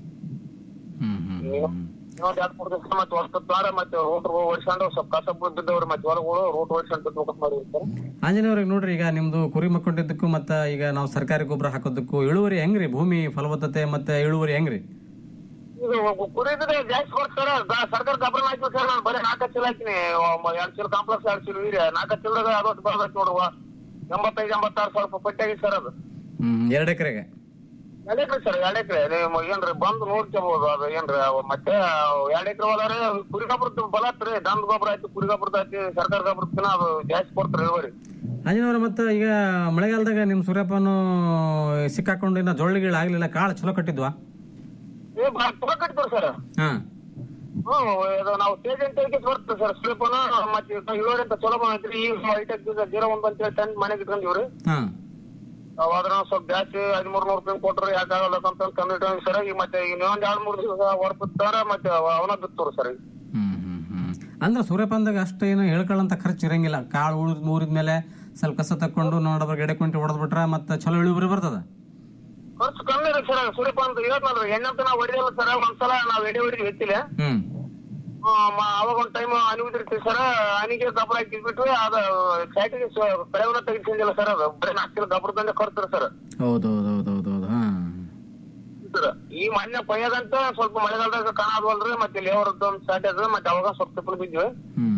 ಇನ್ನೊಂದ್ ಎರಡ್ ಮೂರ್ ದಿವಸ ಮತ್ತೆ ವರ್ಷ ದ್ವಾರ ಮತ್ತೆ ರೋಟ್ ಓಡಿಸ್ಕೊಂಡು ಸ್ವಲ್ಪ ಕಸ ಬಿದ್ದವ್ರಿ ಮತ್ತೆ ಹೊರಗಳು ರೋಟ್ ಓಡಿಸ್ಕೊಂಡು ಬಿತ್ತು ಮಾಡಿ ಸರ್ ಆಂಜನೇಯವ್ರಿಗೆ ನೋಡ್ರಿ ಈಗ ನಿಮ್ದು ಕುರಿ ಮಕ್ಕೊಂಡಿದ್ದಕ್ಕೂ ಮತ್ತ ಈಗ ನಾವು ಸರ್ಕಾರಿ ಗೊಬ್ಬರ ಹಾಕೋದಕ್ಕೂ ಇಳುವರಿ ಹೆಂಗ್ರಿ ಭೂಮಿ ಫಲವತ್ತತೆ ಮತ್ತೆ ಇಳುವರಿ ಹೆಂಗ್ರಿ ಇದು ಕುರಿದ್ರೆ ಜಾಸ್ತಿ ಕೊಡ್ತಾರ ಸರ್ಕಾರ ಗೊಬ್ಬರ ಹಾಕಿ ಸರ್ ನಾನು ಬರೀ ನಾಲ್ಕು ಚೀಲ ಹಾಕಿನಿ ಎರಡ್ ಚೀಲ ಕಾಂಪ್ಲೆಕ್ಸ್ ಎರಡ್ ಚೀಲ ವೀರ್ಯ ನಾಲ್ಕು ಚೀಲದಾಗ ಅದೊಟ್ಟು ಬರ್ಬೇಕು ನೋಡುವ ಎಂಬತ್ತೈದು ಎಂಬತ್ತಾರು ಸಾವಿರ ರೂಪಾಯಿ ಪಟ್ಟಾಗಿ ಸರ್ ಅದು ಹ್ಮ್ ಎರಡ್ ಎಕರೆಗೆ ಎರಡ್ ಎಕರೆ ಸರ್ ಎರಡ್ ಎಕರೆ ನೀವು ಏನ್ರಿ ಬಂದು ನೋಡ್ಕೋಬಹುದು ಅದು ಏನ್ರಿ ಅವು ಮತ್ತೆ ಎರಡ್ ಎಕರೆ ಹೋದಾರೆ ಕುರಿ ಗೊಬ್ಬರದ ಬಲ ಹತ್ರಿ ದನದ ಗೊಬ್ಬರ ಆಯ್ತು ಕುರಿ ಗೊಬ್ಬರದ ಆಯ್ತು ಸರ್ಕಾರ ಗೊಬ್ಬರಕ್ಕಿನ ಅದು ಜಾಸ್ತಿ ಕೊಡ್ತಾರೆ ಇಳುವರಿ ಅಂಜನವ್ರ ಮತ್ತೆ ಈಗ ಮಳೆಗಾಲದಾಗ ನಿಮ್ ಸೂರ್ಯಪ್ಪನು ಸಿಕ್ಕಾಕೊಂಡು ಇನ್ನ ಜೋಳಿಗಳು ಆಗ್ಲಿಲ್ಲ ಕಾಳು ಚಲೋ ಕಟ್ಟಿದ್ವಾ ಏ ಭಾಳ ಚಲೋ ಕಟ್ತಾರೆ ಸರ್ ಹಾ ಹ್ಮ್ ಇದು ನಾವು ಸ್ಟೇಜ್ ಅಂತ ಬರ್ತದೆ ಸರ್ ಸ್ಲಿಪ್ಪನ ಮತ್ತೆ ಇಳುವರಿ ಅಂತ ಚಲೋ ಬಂದೈತ್ರಿ ಈಗ ಐಟಕ್ ಜೀರೋ ಒಂದ್ ಅಂತ ಹೇಳಿ ಟೆನ್ ಮನೆಗೆ ಇಟ್ಕೊಂಡಿವ್ರಿ ಹಾ ಅವಾದ್ರ ಸ್ವಲ್ಪ ಜಾಸ್ತಿ ಹದಿಮೂರ್ ನೂರು ರೂಪಾಯಿ ಕೊಟ್ರೆ ಯಾಕಾಗಲ್ಲ ಅಂತ ತಂದಿಟ್ಟು ಸರ್ ಈಗ ಮತ್ತೆ ಈಗ ಇನ್ನೊಂದ್ ಎರಡ್ ಮೂರ್ ದಿವಸ ಹೊರಪಿತ್ತಾರ ಮತ್ತೆ ಅವನ ಬಿತ್ತವ್ರು ಸರ್ ಈಗ ಅಂದ್ರೆ ಸೂರ್ಯಪಾನದಾಗ ಅಷ್ಟೇನು ಹೇಳ್ಕೊಳ್ಳಂತ ಖರ್ಚು ಇರಂಗಿಲ್ಲ ಕಾಳು ಉಳಿದ್ ಮೂರಿದ ಮೇಲೆ ಸ್ವಲ್ಪ ಕಸ ತಕೊಂಡು ನೋಡೋದ್ರ ಎಡೆ ಕುಂಟಿ ಹೊಡೆದ್ ಬಿಟ್ರ ಮತ್ತೆ ಚಲೋ ಇಳುವರಿ ಬರ್ತದ ಖರ್ಚು ಕಮ್ಮಿ ಇದೆ ಸರ್ ಸೂರ್ಯಪಾನ ಹೇಳ್ತಾರ ಎಣ್ಣಂತ ನಾವು ಹೊಡಿಯಲ್ಲ ಸರ್ ಒಂದ್ಸಲ ನಾವ್ ಎಡೆ ಹೊಡಿದ್ವಿ ಹೆಚ್ಚಿಲ್ಲ ಹ್ಮ್ ಅವಾಗ ಒಂದ್ ಟೈಮ್ ಹನಿ ಉದಿರ್ತೀವಿ ಸರ್ ಹನಿಗೆ ಗೊಬ್ಬರ ಹಾಕಿಬಿಟ್ರೆ ಅದ ಸೈಟಿಗೆ ಕಳೆವನ್ನ ತೆಗಿಸಿಲ್ಲ ಸರ್ ಅದು ಬರೀ ನಾಲ್ಕು ಕಿಲೋ ಗೊಬ್ಬರದಂದೆ ಖರ್ಚು ಸರ್ ಹೌದೌದೌದೌದೌದು ಹಾ ಸರ್ ಈ ಮೊನ್ನೆ ಕೊಯ್ಯದಂತ ಸ್ವಲ್ಪ ಮಳೆಗಾಲದಾಗ ಕಾಣಾದ್ವಲ್ರಿ ಮತ್ತೆ ಲೇವರ್ ಒಂದ್ ಸ್ಟಾರ್ಟ್ ಅದ ಮತ್ತೆ ಅವಾಗ ಸ್ವಲ್ಪ ತಿಪ್ಪಲು ಬಿದ್ವಿ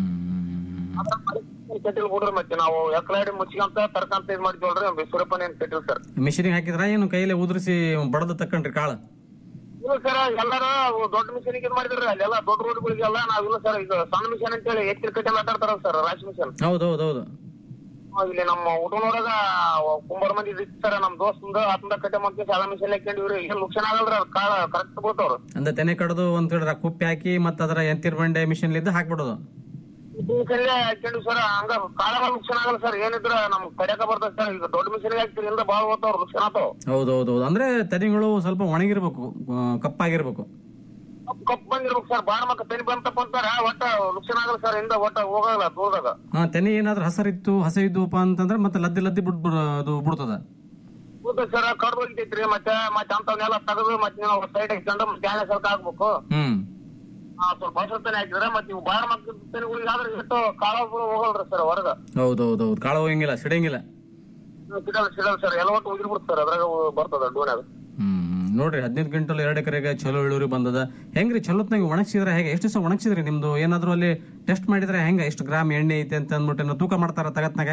ಕೆಟ್ಟಿಲ್ ಬಿಡ್ರಿ ಮತ್ತೆ ನಾವು ಎಕ್ಕಲಾಡಿ ಮುಚ್ಕೊಂತ ತರ್ಕಂತ ಇದ್ ಮಾಡಿದ್ವಲ್ರಿ ಸೂರ್ಯಪಾನ ಏನ್ ಕೆಟ್ಟಿಲ್ ಸರ್ ಮಿಷಿನಿಗೆ ಹಾಕಿದ್ರ ಏನು ಕೈಲೇ ಉದುರಿಸಿ ಬಡದು ತಕೊಂಡ್ರಿ ಕಾಳು ಇಲ್ಲ ಸರ್ ಎಲ್ಲಾರ ದೊಡ್ಡ ಮಿಷನ್ ಇದ್ ಮಾಡಿದ್ರಿ ಅಲ್ಲೆಲ್ಲ ದೊಡ್ಡ ರೋಡ್ಗಳಿಗೆಲ್ಲ ನಾವಿಲ್ಲ ಸರ್ ಈಗ ಸಣ್ಣ ಮಿಷನ್ ಅಂತೇಳಿ ಎತ್ತಿನ ಕಟ್ಟೆ ಮಾತಾಡ್ತಾರ ಸರ್ ರಾಶಿ ಮಿಷನ್ ಹೌದೌದೌದು ಇಲ್ಲಿ ನಮ್ಮ ಊಟನೊಳಗ ಕುಂಬಾರ ಮಂದಿ ಇರ್ತಾರ ನಮ್ ದೋಸ್ತಂದ ಆತಂದ ಕಟ್ಟೆ ಮತ್ತೆ ಸಾಲ ಮಿಷನ್ ಹಾಕೊಂಡಿವ್ರಿ ಏನ್ ನುಕ್ಸಾನ ಆಗಲ್ರಿ ಅದ್ ಕಾಳ ಕರೆಕ್ಟ್ ಬಿಡ್ತಾವ್ರ ಅಂದ ತೆನೆ ಕಡ್ದು ಒಂದ್ ಕಡೆ ಕುಪ್ಪಿ ಹಾಕಿ ಮತ್ತ ಅದರ ಎಂತಿರ್ ಬಂಡೆ ಮಿಷನ್ ಇದ್ದು ಹಾಕ್ಬಿಡೋದು ಮಿಷನ್ಲೆ ಹಾಕೊಂಡ್ವಿ ಸರ್ ಹಂಗ ಕಾಳ ನುಕ್ಸಾನ ಆಗಲ್ಲ ಸರ್ ಏನಿದ್ರ ನಮ್ ಕಡೆಕ ಬರ್ತದ ಸರ್ ಈಗ ದೊಡ್ಡ ಮಿಷನ್ ಹಾಕ್ತಿರಿ ಇಂದ ಬಾಳ ಹೋಗ್ತಾವ್ರ ನುಕ್ಸಾನ ಆತಾವ ಹೌದೌದೌದು ಅಂದ್ರೆ ತೆನೆಗಳು ಸ್ವಲ್ಪ ಒಣಗಿರ್ಬೇಕು ಆ, ಕಪ್ಪಾಗಿರ್ಬೇಕು ಕಪ್ ಬಂದಿರ್ಬೇಕು ಸರ್ ಬಾಳ ಮಕ್ಕ ತೆನಿ ಬಂತಪ್ಪ ಅಂತಾರ ಒಟ್ಟ ನುಕ್ಸಾನ ಆಗಲ್ಲ ಸರ್ ಇಂದ ಒಟ್ಟ ಹೋಗಲ್ಲ ದೂರದಾಗ ಹಾ ತೆನೆ ಏನಾದ್ರೂ ಹಸರಿತ್ತು ಹಸ ಇದ್ದುಪ್ಪ ಅಂತಂದ್ರೆ ಮತ್ತೆ ಲದ್ದಿ ಲದ್ದಿ ಬಿಡ್ ಬಿಡ್- ಅದು ಬಿಡ್ತದ ಹೌದು ಸರ್ ಕಡ್ದು ಹೋಗಿತೈತ್ರಿ ಮತ್ತೆ ಮತ್ತೆ ಅಂತವನ್ನೆಲ್ಲ ತೆಗೆದು ಮತ್ತೆ ನಾವು ಸೈಡ್ ಹಾಕೊಂಡು ಮತ್ತೆ ಎಣ್ಣೆ ಸ್ವಲ್ಪ ಹಾಕ್ಬೇಕು ಹ್ಮ್ ಆ, ಸ್ವಲ್ಪ ಹಸಿರು ತೆನೆ ಹಾಕಿದ್ರೆ ಮತ್ತೆ ಇವು ಬಾಳ ಮಕ್ಕ ತೆನೆಗಳಿಗೆ ಆದ್ರೆ ಎಷ್ಟು ಕಾಳ ಹೋಗಲ್ರಿ ಸರ್ ಹೊರಗ ಹೌದೌದೌದು ಕಾಳು ಹೋಗಂಗಿಲ್ಲ ಸಿಡಂಗಿಲ್ಲ ಸಿಗಲ್ಲ ಸಿಗಲ್ಲ ಸರ್ ಎಲ್ಲ ಒಟ್ಟು ಉಗಿರ್ಬಿಡ್ತು ಸರ್ ಅದ್ರಾಗ ಬರ್ತದ ಡೋನ್ಯಾಗ ಹ್ಮ್ ನೋಡಿ ಹದಿನೈದು ಕ್ವಿಂಟಲ್ ಎರಡು ಎಕರೆಗೆ ಚಲೋ ಇಳುವರಿ ಬಂದದ ಹೆಂಗ್ರಿ ಚಲೋತ್ನಾಗ ಒಣಗಿಸಿದ್ರೆ ಹೇಗೆ ಎಷ್ಟು ದಿವಸ ಒಣಗಿಸಿದ್ರಿ ನಿಮ್ದು ಏನಾದ್ರು ಅಲ್ಲಿ ಟೆಸ್ಟ್ ಮಾಡಿದ್ರೆ ಹೆಂಗ ಎಷ್ಟು ಗ್ರಾಮ್ ಎಣ್ಣೆ ಐತೆ ಅಂತ ಅಂದ್ಬಿಟ್ಟು ಏನೋ ತೂಕ ಮಾಡ್ತಾರ ತಗತ್ನಾಗ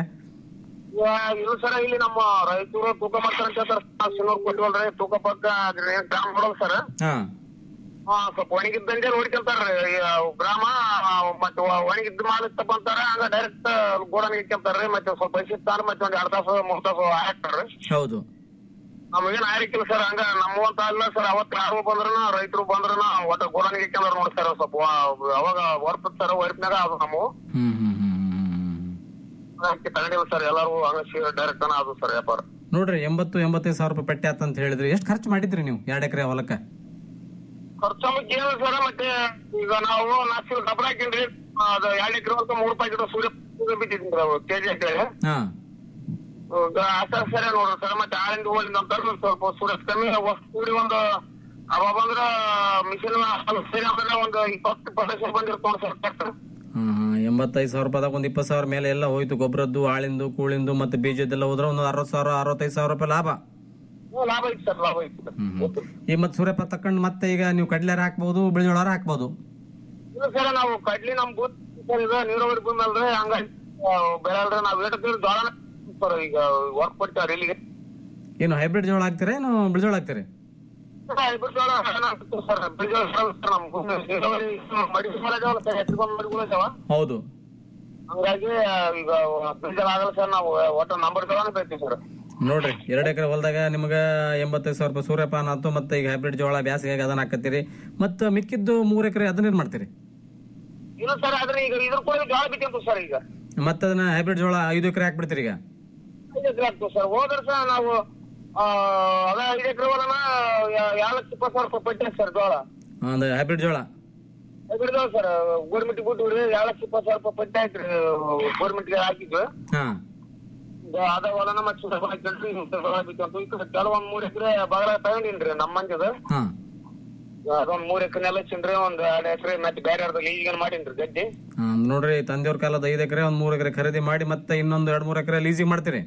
ಇಲ್ಲ ಸರ್ ಇಲ್ಲಿ ನಮ್ಮ ರೈತರು ತೂಕ ಮಾಡ್ತಾರ ಅಂತ ಹೇಳ್ತಾರ ನಾವು ಸಿನ್ನೂರ್ ಕೊಟ್ಟಿವಲ್ರಿ ತೂಕ ಪಕ್ಕ ಗ್ರಾಮ್ ನೋಡಲ್ ಸರ್ ಹಾ ಹಾ ಸ್ವಲ್ಪ ಒಣಗಿದ್ದಂಗೆ ನೋಡ್ಕೊಂತಾರ್ರಿ ಗ್ರಾಮ ಆ, ಮತ್ತೆ ಒ- ಒಣಗಿದ್ದ ಮಾಲ್ ಇತ್ತಪ್ಪ ಅಂತಾರ ಹಂಗ ಡೈರೆಕ್ಟ್ ಗೋಡನ್ ಇಟ್ಕೊಂತಾರ್ರಿ ಮತ್ತೆ ಸ್ವಲ್ಪ ಹಸಿತ್ತಾರ ಮತ್ತೆ ಒಂದ್ ಎರಡ್ ತಾಸು ಮೂರ್ ತಾಸು ಹಾಕ್ತಾರ್ರಿ ಹೌದು ನಮಗೇನ್ ಆಯ್ಕಿಲ್ಲ ಸರ್ ಹಂಗ ನಮ್ಮಂತ ಅಲ್ಲ ಸರ್ ಅವತ್ ಯಾರು ಬಂದ್ರನ ರೈತರು ಬಂದ್ರನ ಒಟ್ಟ ಗೋಡನ್ ಇಟ್ಕೊಂಡ್ರ ನೋಡಿ ಸರ್ ಸ್ವಲ್ಪ ವ- ಅವಾಗ ವರ್ಪ್ ಸರ್ ವರ್ಪ್ನಾಗ ಅದು ನಮ್ಮ ಹ್ಮ್ ಹ್ಮ್ ಹ್ಮ್ ಅದಕ್ಕೆ ತಗೊಂಡಿಲ್ಲ ಸರ್ ಎಲ್ಲಾರು ಹಂಗ ಡೈರೆಕ್ಟ್ ಅದು ಸರ್ ವ್ಯಾಪಾರ ನೋಡ್ರಿ ಎಂಬತ್ತು ಎಂಬತ್ತೈದು ಸಾವಿರ ರೂಪಾಯಿ ಪೆಟ್ಟೆ ಆತ ಅಂತ ಹೇಳಿದ್ರಿ ಎಷ್ಟು ಖರ್ಚು ಮಾಡಿದ್ರಿ ನೀವು ಎರಡು ಎಕರೆ ಹೊಲಕ್ಕ ಖರ್ಚು ಏನು ಸರ್ ಮತ್ತೆ ಈಗ ನಾವು ನಾಲ್ಕು ಡಬ್ಬಲ್ ಹಾಕಿನ್ರಿ ಅದು ಎರಡು ಎಕರೆ ಹೊರತು ಮೂರು ಪ್ಯಾಕೆಟ್ ಸೂರ್ಯ ಬಿದ್ದಿದ್ದೀನಿ ಅವು ಕೆಜಿ ಅಂತೇಳಿ ಹಾ ಅಷ್ಟ ಸರಿ ನೋಡ್ರಿ ಸರ್ ಮತ್ತೆ ಆಳಿಂದ ಹೋಳಿಂದ ಅಂತ ಸ್ವಲ್ಪ ಸೂರ್ಯ ಕಮ್ಮಿ ವಸ್ತು ಕೂಡಿ ಒಂದು ಅವ ಬಂದ್ರ ಮಿಷಿನ್ ಸರಿ ಅಂದ್ರೆ ಒಂದು ಇಪ್ಪತ್ತು ಪರ್ಸೆಂಟ್ ಬಂದಿರ್ತಾವ ಸರ್ ಖರ್ಚು ಹ್ಮ್ ಹ್ಮ್. ಎಂಬತ್ತೈದು ಸಾವಿರ ರೂಪಾಯಿದಾಗ ಒಂದು ಇಪ್ಪತ್ತು ಸಾವಿರ ಮೇಲೆ ಎಲ್ಲ ಹೋಯ್ತು ಗೊಬ್ಬರದ್ದು ಆಳಿಂದು ಕೂಳಿಂದು ಮತ್ತೆ ಬೀಜದ್ದೆಲ್ಲ ಹೋದ್ರೆ ಒಂದು ಅರವತ್ತು ಸಾವಿರ ಅರವತ್ತೈದು ಸಾವಿರ ರೂಪಾಯಿ ಲಾಭ ಹ್ಮ್, ಲಾಭ ಐತಿ ಸರ್ ಲಾಭ ಐತಿ ಈ ಮತ್ತೆ ಸೂರ್ಯಪಾನ ತಕೊಂಡು ಮತ್ತೆ ಈಗ ನೀವು ಕಡ್ಲೆರ ಹಾಕ್ಬೋದು ಬಿಳಿಜೋಳಾರ ಹಾಕ್ಬೋದು ಇಲ್ಲ ಸರ್ ನಾವು ಕಡ್ಲಿ ನಮ್ ಬೂತ್ ಸರ್ ಇದು ನೀರಾವರಿ ಭೂಮಿ ಅಲ್ರಿ ಹಂಗಾಗಿ ಬೆಳೆ ಅಲ್ರಿ ನಾವ್ ಏಟಕ್ಕೆ ಜೋಳ ಸರ್ ಈಗ ವರ್ಕ್ ಕೊಡ್ತಾರ ಇಲ್ಲಿಗೆ ಏನು ಹೈಬ್ರಿಡ್ ಜೋಳ ಹಾಕ್ತೀರಾ ಏನು ಬಿಳಿಜೋಳ ಹಾಕ್ತೀರಿ ಇಬ್ರು ಜೋಳ ಹಾಕ್ತೀವಿ ಸರ್ ಬಿಳಿ ಜೋಳ ಸರ್ ನಮ್ ಭೂಮಿ ನೀರಾವರಿ ಮಡಿಕೆ ಜೋಳ ಸರ್ ಎತ್ಕೊಂಡ್ ಮಡಿಗಳು ಇದಾವ ಹೌದು ಹಂಗಾಗಿ ಈಗ ಬಿಳಿ ಜೋಳ ಆಗಲ್ಲ ಸರ್ ನಾವು ಒಟ್ಟು ನಂಬರ್ ಜೋಳನೇ ಬೆಳಿತೀವಿ ಸರ್ ನೋಡ್ರಿ ಎರಡು ಎಕರೆ ಹೊಲದಾಗ ನಿಮ್ಗೆ ಎಂಬತ್ತೈದು ಸಾವಿರ ರೂಪಾಯಿ ಸೂರ್ಯಪಾನ ಆತು ಮತ್ತೆ ಈಗ ಹೈಬ್ರಿಡ್ ಜೋಳ ಬ್ಯಾಸಿಗೆ ಅದನ್ನ ಹಾಕತ್ತೀರಿ ಮತ್ತೆ ಮಿಕ್ಕಿದ್ದು ಮೂರು ಎಕರೆ ಅದನ್ನೇನ್ ಮಾಡ್ತೀರಿ ಇಲ್ಲ ಸರ್ ಆದ್ರೆ ಈಗ ಇದ್ರ ಕೂಡ ಜೋಳ ಬಿಟ್ಟಿತ್ತು ಸರ್ ಈಗ ಮತ್ತೆ ಅದನ್ನ ಹೈಬ್ರಿಡ್ ಜೋಳ ಐದು ಎಕರೆ ಹಾಕ್ಬಿಡ್ತೀರಿ ಈಗ ಐದು ಎಕರೆ ಆಗ್ತದೆ ಸರ್ ಹೋದ ವರ್ಷ ನಾವು ಆ, ಅದ ಐದು ಎಕರೆ ಹೊಲನ ಎರಡು ಲಕ್ಷ ಇಪ್ಪತ್ತು ಸಾವಿರ ರೂಪಾಯಿ ಪಟ್ಟಿ ಸರ್ ಜೋಳ ಒಂದು ಹೈಬ್ರಿಡ್ ಜೋಳ ಹೈಬ್ರಿಡ್ ಜೋಳ ಸರ್ ಗೋರ್ಮೆಂಟ್ ಬಿಟ್ಟು ಎರಡು ಲಕ್ಷ ಇಪ್ಪತ್ತು ಸಾವಿರ ರೂಪಾಯಿ ಪಟ್ಟಿ ಆಯ್ತ್ರಿ ಗೋರ್ಮೆಂಟ್ಗೆ ಹಾಕಿದ್ವಿ ಹಾ ಈಗ ಅದ ಹೊಲನ ಮತ್ತೆ ಸ್ವಲ್ಪ ಹಾಕೊಂಡ್ರಿ ಜೋಳ ಬಿತ್ತಂತು ಈ ಕಡೆ ಕೆಲವೊಂದ್ ಮೂರ್ ಎಕರೆ ಬಗಲ ತಗೊಂಡಿನ್ರಿ ನಮ್ಮ ಮಂಜದ ಹಾ ಅದೊಂದ್ ಮೂರ್ ಎಕರೆ ನೆಲ ಚಿನ್ರಿ ಒಂದ್ ಎರಡ್ ಎಕರೆ ಮತ್ತೆ ಬೇರೆ ಯಾರ್ದಾಗ ಈಗ ಮಾಡೀನ್ರಿ ಗದ್ದೆ ಹಾ, ನೋಡ್ರಿ ತಂದೆಯವ್ರ ಕಾಲದ ಐದು ಎಕರೆ ಒಂದ್ ಮೂರು ಎಕರೆ ಖರೀದಿ ಮಾಡಿ ಮತ್ತೆ ಇನ್ನೊಂದು ಎರಡ್ ಮೂರು ಎಕರೆ ಲೀಸಿಗೆ ಮಾಡ್ತೀರಿ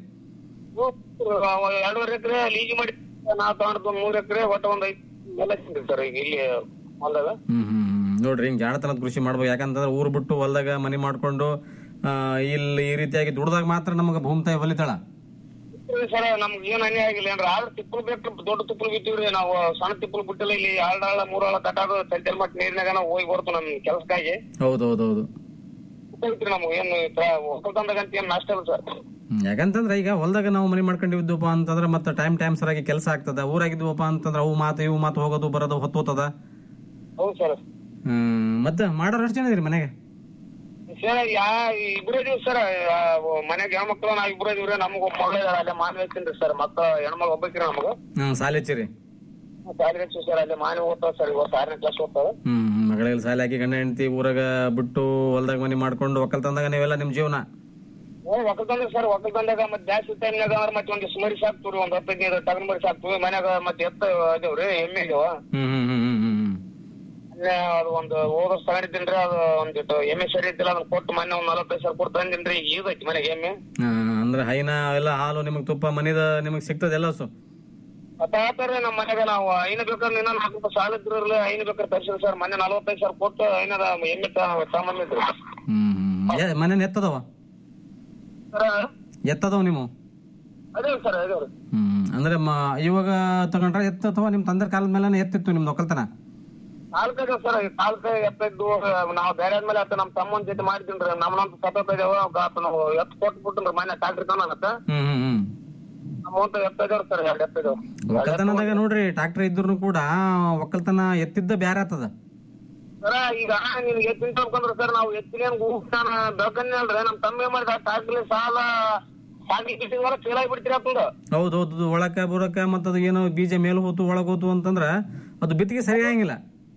ಎರಡೂವರೆ ಎಕರೆ ಲೀಜ್ ಮಾಡಿ ನಾವ್ ತಗೊಂಡ್ ಒಂದ್ ಮೂರ್ ಎಕರೆ ಒಟ್ಟ ಒಂದ್ ಐದ್ ನೆಲ ಚಿನ್ರಿ ಸರ್ ಈಗ ಇಲ್ಲಿ ಹೊಲ್ದಾಗ ಹ್ಮ್ ಹ್ಮ್ ಹ್ಮ್. ನೋಡ್ರಿ ಹಿಂಗ್ ಜಾಣತನದ ಕೃಷಿ ಮಾಡ್ಬೇಕು ಯಾಕಂತಂದ್ರೆ ಊರ್ ಬಿಟ್ಟು ಹೊಲ್ದಾಗ ಮನಿ ಮಾಡ್ಕೊಂಡು ಆ, ಇಲ್ಲಿ ಈ ರೀತಿಯಾಗಿ ದುಡ್ದಾಗ ಮಾತ್ರ ನಮಗೆ ಭೂಮಿ ತಾಯಿ ಒಲಿತಾಳ ಸರ್ ನಮ್ಗೆ ಏನ್ ಅನ್ಯಾಯ ಆಗಿಲ್ಲ ಏನ್ರ ಆದ್ರೆ ತಿಪ್ಪಲು ಬೇಕು ದೊಡ್ಡ ತಿಪ್ಪಲು ಬಿಟ್ಟಿವ್ರಿ ನಾವು ಸಣ್ಣ ತಿಪ್ಪಲು ಬಿಟ್ಟಿಲ್ಲ ಇಲ್ಲಿ ಎರಡಾಳ ಮೂರಾಳ ಕಟ್ಟಾದು ಚಂಚಲ್ ಮಟ್ಟ ನೀರಿನಾಗ ನಾವು ಹೋಗಿ ಬರ್ತು ನಮ್ ಕೆಲ್ಸಕ್ಕಾಗಿ ಹೌದೌದೌದು ಐತ್ರಿ ನಮ್ಗೆ ಏನು ಒಕ್ಕಲ್ತನದಾಗ ಅಂತ ಏನ್ ನಷ್ಟ ಇಲ್ಲ ಸರ್ ಹ್ಮ್, ಯಾಕಂತಂದ್ರೆ ಈಗ ಹೊಲದಾಗ ನಾವು ಮನೆ ಮಾಡ್ಕೊಂಡಿದ್ವಪ್ಪ ಅಂತಂದ್ರೆ ಮತ್ತೆ ಟೈಮ್ ಟೈಮ್ ಸರಿಯಾಗಿ ಕೆಲಸ ಆಗ್ತದ ಊರಾಗಿದ್ವಪ್ಪ ಅಂತಂದ್ರೆ ಅವು ಮಾತು ಇವು ಮಾತು ಹೋಗೋದು ಬರೋದು ಹೊತ್ತು ಹೋತದ ಹೌದು ಸರ್ ಹ್ಮ್ ಮತ್ತೆ ಮಾಡೋರು ಎಷ್ಟು ಜನ ಇದೀರಿ ಮನೆಗೆ ಸರ್ ಯಾ ಇಬ್ರು ಇದೀವಿ ಸರ್ ಮನೆಗೆ ಹೆಣ್ಮಕ್ಳು ನಾವ್ ಇಬ್ರು ಇದೀವ್ರಿ ನಮಗ ಮಗಳು ಇದಾಳ ಅಲ್ಲೇ ಮಾನವ ಐತಿನ್ರಿ ಸರ್ ಮತ್ತ ಹೆಣ್ಮಗ್ ಒಬ್ಬಕ್ರಿ ನಮಗ ಹ್ಮ್ ಸಾಲಿ ಹಚ್ಚಿರಿ ಶಾಲೆ ಹಚ್ಚಿ ಸರ್ ಅಲ್ಲೇ ಮಾನವ ಓದ್ತಾವ ಸರ್ ಇವತ್ತು ಆರನೇ ಕ್ಲಾಸ್ ಓದ್ತಾವ ಹ್ಮ್ ಮಗಳಿಗೆ ಸಾಲಿ ಹಾಕಿ ಗಂಡ ಹೆಂಡತಿ ಊರಾಗ ಬಿಟ್ಟು ಹೊಲ್ದಾಗ ಮನೆ ಮಾಡ್ಕೊಂಡು ಒಕ್ಕಲ್ತನದಾಗ ನೀವೆಲ್ಲ ನಿಮ್ ಜೀವನ ಒಕ್ಕಲ್ತಂದ್ರೆ ಸರ್ ಒಕ್ಕಲ್ತಂದಾಗ ಮತ್ತೆ ಜಾಸ್ತಿ ಟೈಮ್ನಾಗ ಅಂದ್ರೆ ಮತ್ತೆ ಒಂದಿಷ್ಟು ಮರಿ ಸಾಕ್ತಿವ್ರಿ ಒಂದ್ ಹತ್ತೈದು ಟಗರ್ ಮರಿ ಸಾಕ್ತಿವಿ ಮನ್ಯಾಗ ಮತ್ತೆ ಎತ್ತ ಇದಾವ್ರಿ ಎಮ್ಮೆ ಇದಾವ ಹ್ಮ್ ಹ್ಮ್ ಹ್ಮ್ ಹ್ಮ್ ಹ್ಮ್ ಹ್ಮ್ ಅಲ್ಲೇ ಅದು ಒಂದು ಹೋದ ತಗೊಂಡಿದ್ದೀನ್ರಿ ಅದು ಒಂದಿಟ್ಟು ಎಮ್ಮೆ ಸರಿ ಇದ್ದಿಲ್ಲ ಅದನ್ನ ಕೊಟ್ಟು ಮೊನ್ನೆ ಒಂದ್ ನಲವತ್ತೈದು ಸಾವಿರ ಕೊಟ್ಟು ತಂದಿನ್ರಿ ಈಗ ಐತಿ ಮನೆಗೆ ಎಮ್ಮೆ ಹಾ, ಅಂದ್ರೆ ಹೈನ ಎಲ್ಲ ಹಾಲು ನಿಮಗ್ ತುಪ್ಪ ಮನಿದ ನಿಮಗ್ ಸಿಗ್ತದೆ ಎಲ್ಲ ಸು ಮತ್ತ ಆತರ ನಮ್ಮ ಮನೆಗೆ ನಾವು ಐನ ಬೇಕಾದ್ರೆ ಇನ್ನೂ ನಾಲ್ಕು ರೂಪಾಯಿ ಸಾಲ ಇದ್ರಲ್ಲ ಐನ ಬೇಕಾದ್ರೆ ತರ್ಸಿರಿ ಸರ್ ಮೊನ್ನೆ ನಲವತ್ತೈದು ಸಾವಿರ ಕೊಟ್ಟು ಐನದ ಎಮ್ಮೆ ತಗೊಂಬಂದಿದ್ರಿ ಹ್ಮ್ ಹ್ಮ್ ಏ, ಮನೆ ಎತ್ತದವ ಸರ್ ಎತ್ತದವ ನೀವು ಅದೇ ಸರ್ ಅದೇ ರೀ ಹ್ಮ್ ಅಂದ್ರೆ ಮ- ಇವಾಗ ತಗೊಂಡ್ರೆ ಎತ್ತ ಅಥವಾ ನಿಮ್ ತಂದೆ ಕಾಲದ ಮೇಲೆ ಎತ್ತಿತ್ತು ನಿಮ್ದು ಒಕ್ಕಲ್ತನ ನಾಲ್ಕೈದು ಸರ್ ನಾಲ್ಕ ಎತ್ತಿದ್ದು ನಾವು ಬೇರೆ ಆದ್ಮೇಲೆ ಆತ ನಮ್ಮ ತಮ್ಮನ ಜೊತೆ ಮಾಡಿದ್ರಿ ನಮ್ಮನಂತ ಸತತ ಇದಾವ ಆತ ನಾವು ಎತ್ತು ಕೊಟ್ಟು ಬಿಟ್ಟಿನ್ರಿ ಮನೆ ಟ್ಯಾಕ್ಟ್ರಿ ತಗೊಂಡಾಗತ್ತ ಹ್ಮ್ ಹ್ಮ್ ಹ್ಮ್ ನಮ್ಮಂತ ಎತ್ತ ಇದಾವ್ರಿ ಸರ್ ಎರಡು ಎತ್ತ ಇದಾವ ಒಕ್ಕಲ್ತನದಾಗ ನೋಡ್ರಿ ಟ್ರಾಕ್ಟರ್ ಇದ್ರು ಕೂಡ ಒಕ್ಕಲ್ತನ ಎತ್ತಿದ್ದ ಬ್ಯಾರೆ ಆತದ ಸರ ಈಗ ನಿಮ್ಗೆ ಎತ್ತಿನ ತಗೊಂಡ್ರೆ ಸರ್ ನಾವು ಎತ್ತಿನ ಊಟಾನ ಬೆಳ್ಕನ್ಯಲ್ರಿ ನಮ್ ತಮ್ಮ ಏನ್ ಮಾಡಿದ ಟ್ಯಾಕ್ಟ್ರಿ ಸಾಲ ಸಾಗಿ ಕಿಟ್ಟಿದ್ರ ಚೀಲ ಬಿಡ್ತೀರಿ ಅಂತಂದ ಹೌದು ಹೌದು ಒಳಕ ಬುರಕ ಮತ್ತ ಅದು ಏನೋ ಬೀಜ ಮೇಲ್ ಹೋತು ಒಳಗ್ ಹೋತು ಅಂತಂದ್ರ ಅದು ಬಿತ್ತಿಗೆ ಸರಿ ಆಗಂಗಿಲ್ಲ